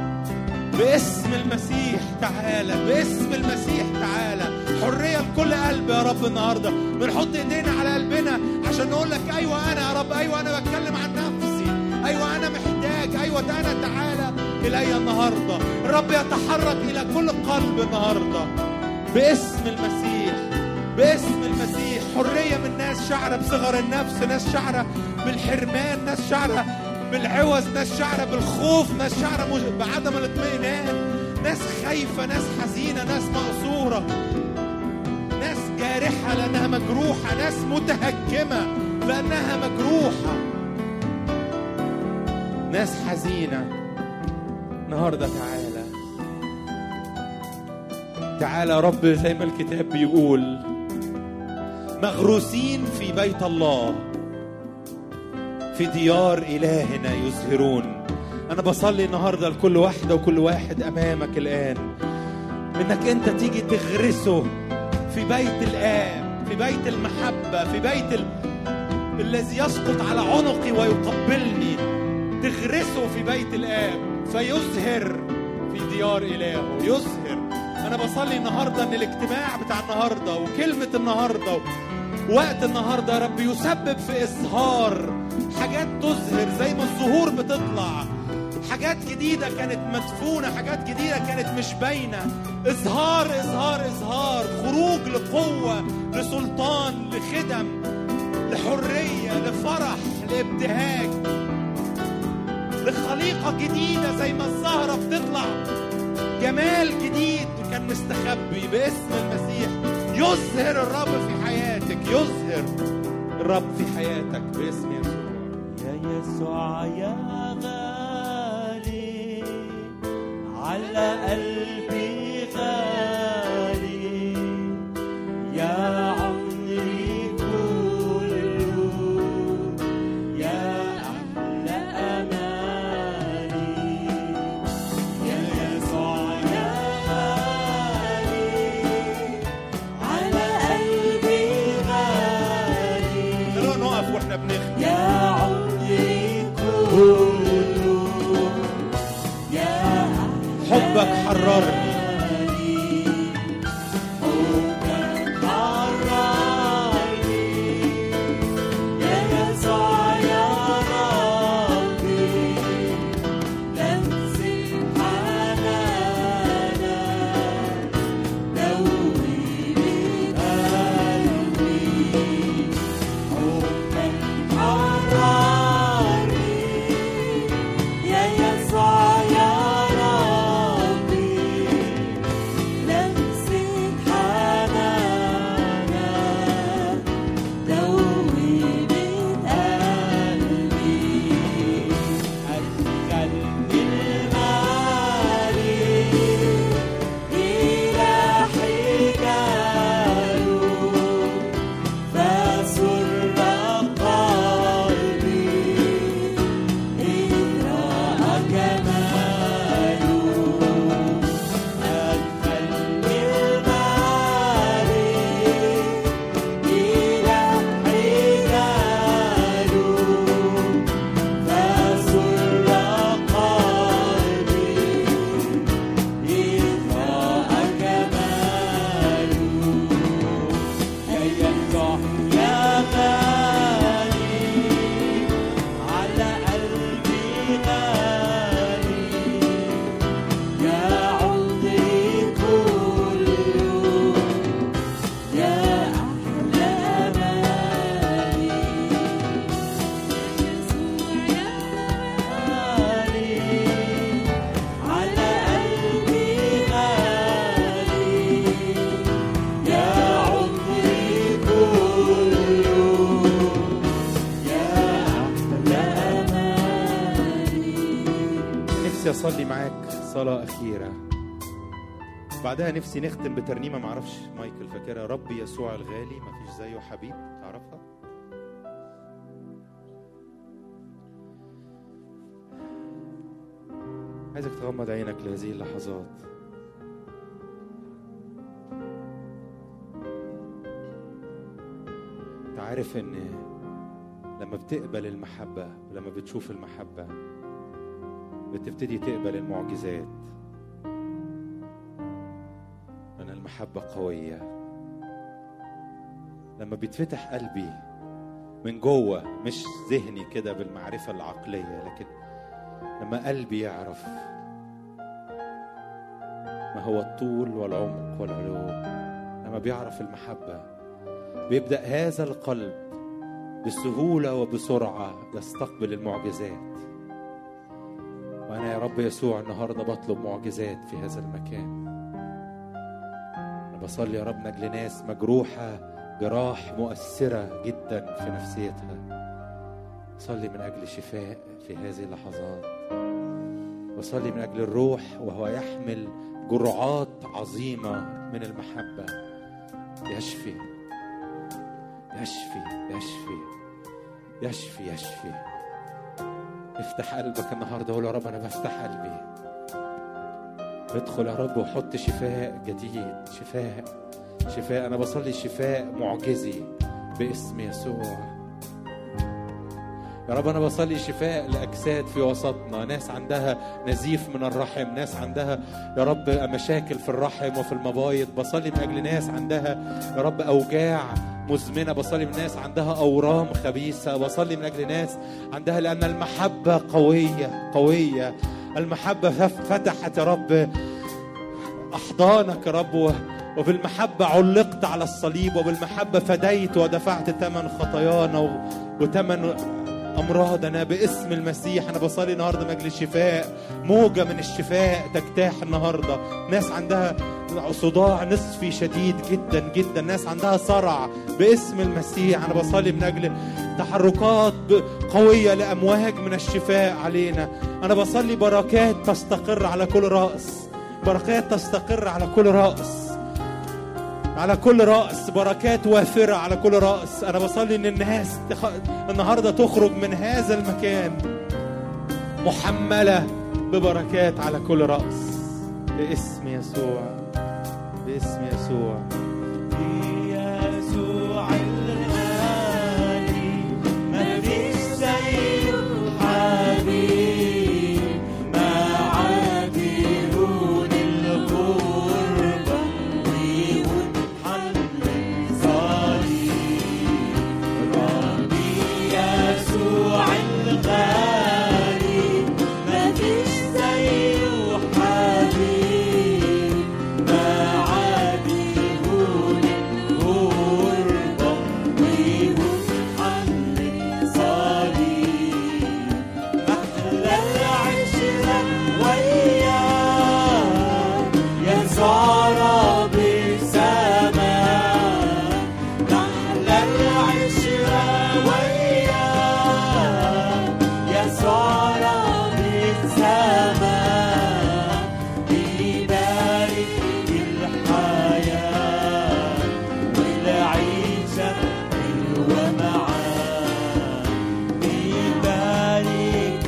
باسم المسيح تعالى باسم المسيح تعالى حرية لكل قلب يا رب النهاردة بنحط ايدينا على قلبنا عشان نقول لك ايوه انا يا رب ايوه انا بتكلم عن نفسي ايوه انا محتاج ايوه ده انا تعالى الي النهارده الرب يتحرك الى كل قلب النهارده باسم المسيح باسم المسيح حريه من ناس شعره بصغر النفس ناس شعره بالحرمان ناس شعره بالعوز ناس شعره بالخوف ناس شعره مج- بعدم الاطمئنان ناس خايفه ناس حزينه ناس مقصوره ناس جارحه لانها مجروحه ناس متهكمه لانها مجروحه ناس حزينة النهاردة تعالى تعالى يا رب زي ما الكتاب بيقول مغروسين في بيت الله في ديار إلهنا يزهرون أنا بصلي النهاردة لكل واحدة وكل واحد أمامك الآن إنك أنت تيجي تغرسه في بيت الآب في بيت المحبة في بيت ال... الذي يسقط على عنقي ويقبلني تغرسه في بيت الآب فيزهر في ديار إلهه يزهر أنا بصلي النهاردة إن الاجتماع بتاع النهاردة وكلمة النهاردة وقت النهاردة يا رب يسبب في إزهار حاجات تزهر زي ما الزهور بتطلع حاجات جديدة كانت مدفونة حاجات جديدة كانت مش باينة إظهار إظهار إظهار خروج لقوة لسلطان لخدم لحرية لفرح لابتهاج لخليقة جديدة زي ما الزهرة بتطلع جمال جديد كان مستخبي باسم المسيح يظهر الرب في حياتك يظهر الرب في حياتك باسم يسوع يا يسوع يا غالي على قلبي غالي يا عمري كله يا أحلى أمالي يا يسوع يا غالي على قلبي غالي خلونا نقف واحنا بنخدم يا عمري كله يا حبك حررني أحلالي حبك حررني يا يسوع يا ربي لمسي حنانك دوي قلبي حبك حررني يا يسوع يا ربي لمسة حنانك دوي من قلبي أدخلني المالي إلى حجاله فسر قلبي إقرأ جماله أدخلني المالي إلى حجاله فسر قلبي إقرأ جماله يا يسوع يا غالي على قلبي غالي يا عمري كله يا أحلى أمالي غالي على قلبي غالي يا عمري كله يا أحلى أمالي نفسي اصلي معاك صلاه اخيره بعدها نفسي نختم بترنيمه معرفش مايكل فاكرها ربي يسوع الغالي مفيش زيه حبيب تعرفها عايزك تغمض عينك لهذه اللحظات انت عارف ان لما بتقبل المحبه ولما بتشوف المحبه بتبتدي تقبل المعجزات لأن المحبة قوية لما بيتفتح قلبي من جوه مش ذهني كده بالمعرفة العقلية لكن لما قلبي يعرف ما هو الطول والعمق والعلو لما بيعرف المحبة بيبدأ هذا القلب بسهولة وبسرعة يستقبل المعجزات وأنا يا رب يسوع النهاردة بطلب معجزات في هذا المكان أنا بصلي يا رب من أجل ناس مجروحة جراح مؤثرة جدا في نفسيتها صلي من أجل شفاء في هذه اللحظات وصلي من أجل الروح وهو يحمل جرعات عظيمة من المحبة يشفي يشفي يشفي يشفي يشفي افتح قلبك النهارده وقول يا رب انا بفتح قلبي ادخل يا رب وحط شفاء جديد شفاء شفاء انا بصلي شفاء معجزي باسم يسوع يا رب انا بصلي شفاء لاجساد في وسطنا ناس عندها نزيف من الرحم ناس عندها يا رب مشاكل في الرحم وفي المبايض بصلي من اجل ناس عندها يا رب اوجاع مزمنه بصلي من ناس عندها اورام خبيثه بصلي من اجل ناس عندها لان المحبه قويه قويه المحبه فتحت يا رب احضانك يا رب و- وبالمحبه علقت على الصليب وبالمحبه فديت ودفعت ثمن خطايانا و- وثمن امراضنا باسم المسيح انا بصلي النهارده من اجل شفاء موجه من الشفاء تجتاح النهارده ناس عندها صداع نصفي شديد جدا جدا ناس عندها صرع باسم المسيح انا بصلي من اجل تحركات ب- قويه لامواج من الشفاء علينا انا بصلي بركات تستقر على كل راس بركات تستقر على كل راس على كل رأس بركات وافرة على كل رأس أنا بصلي إن الناس تخ... النهاردة تخرج من هذا المكان محملة ببركات على كل رأس باسم يسوع باسم يسوع يسوع الغالي مفيش زيه حبيب ما عادلون الغربة ويهون حل صليب ربي يسوع الغالي مفيش زيه حبيب ما عادلون الغربة ويهون حل صليب أحلى العشرة وياك يا سارة بالسماء أحلى العشرة وياك يا سارة بالسماء بيبارك الحياة والعيشة حلوة معاه بيبارك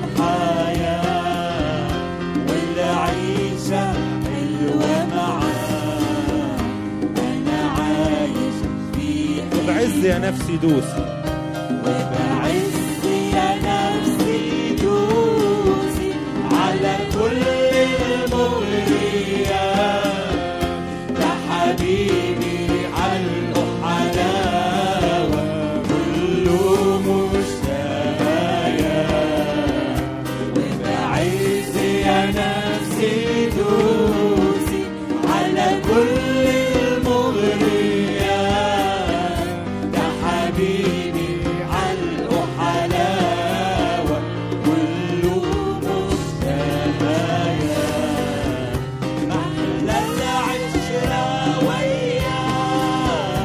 الحياة والعيشة حلوة معاه أنا عايش في وبعز يا نفسي دوسي وبعز يا نفسي دوسي على كل المغريات ده حبيبي علقه حلاوة كله مشتايا وبعز يا نفسي دوسي على كل المغريات ده حبيبي علقه حلاوة كله مشتايا محلى العشرة وياه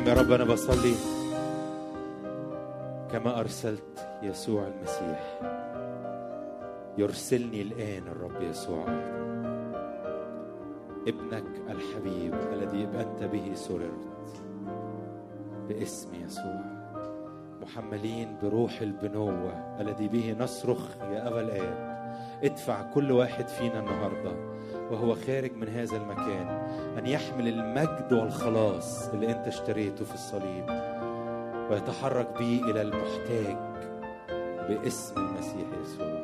يا رب أنا بصلي كما أرسلت يسوع المسيح يرسلني الآن الرب يسوع أيضا ابنك الحبيب الذي أنت به سررت باسم يسوع محملين بروح البنوة الذي به نصرخ يا أبا الآب ادفع كل واحد فينا النهارده وهو خارج من هذا المكان ان يحمل المجد والخلاص اللي انت اشتريته في الصليب ويتحرك به الى المحتاج باسم المسيح يسوع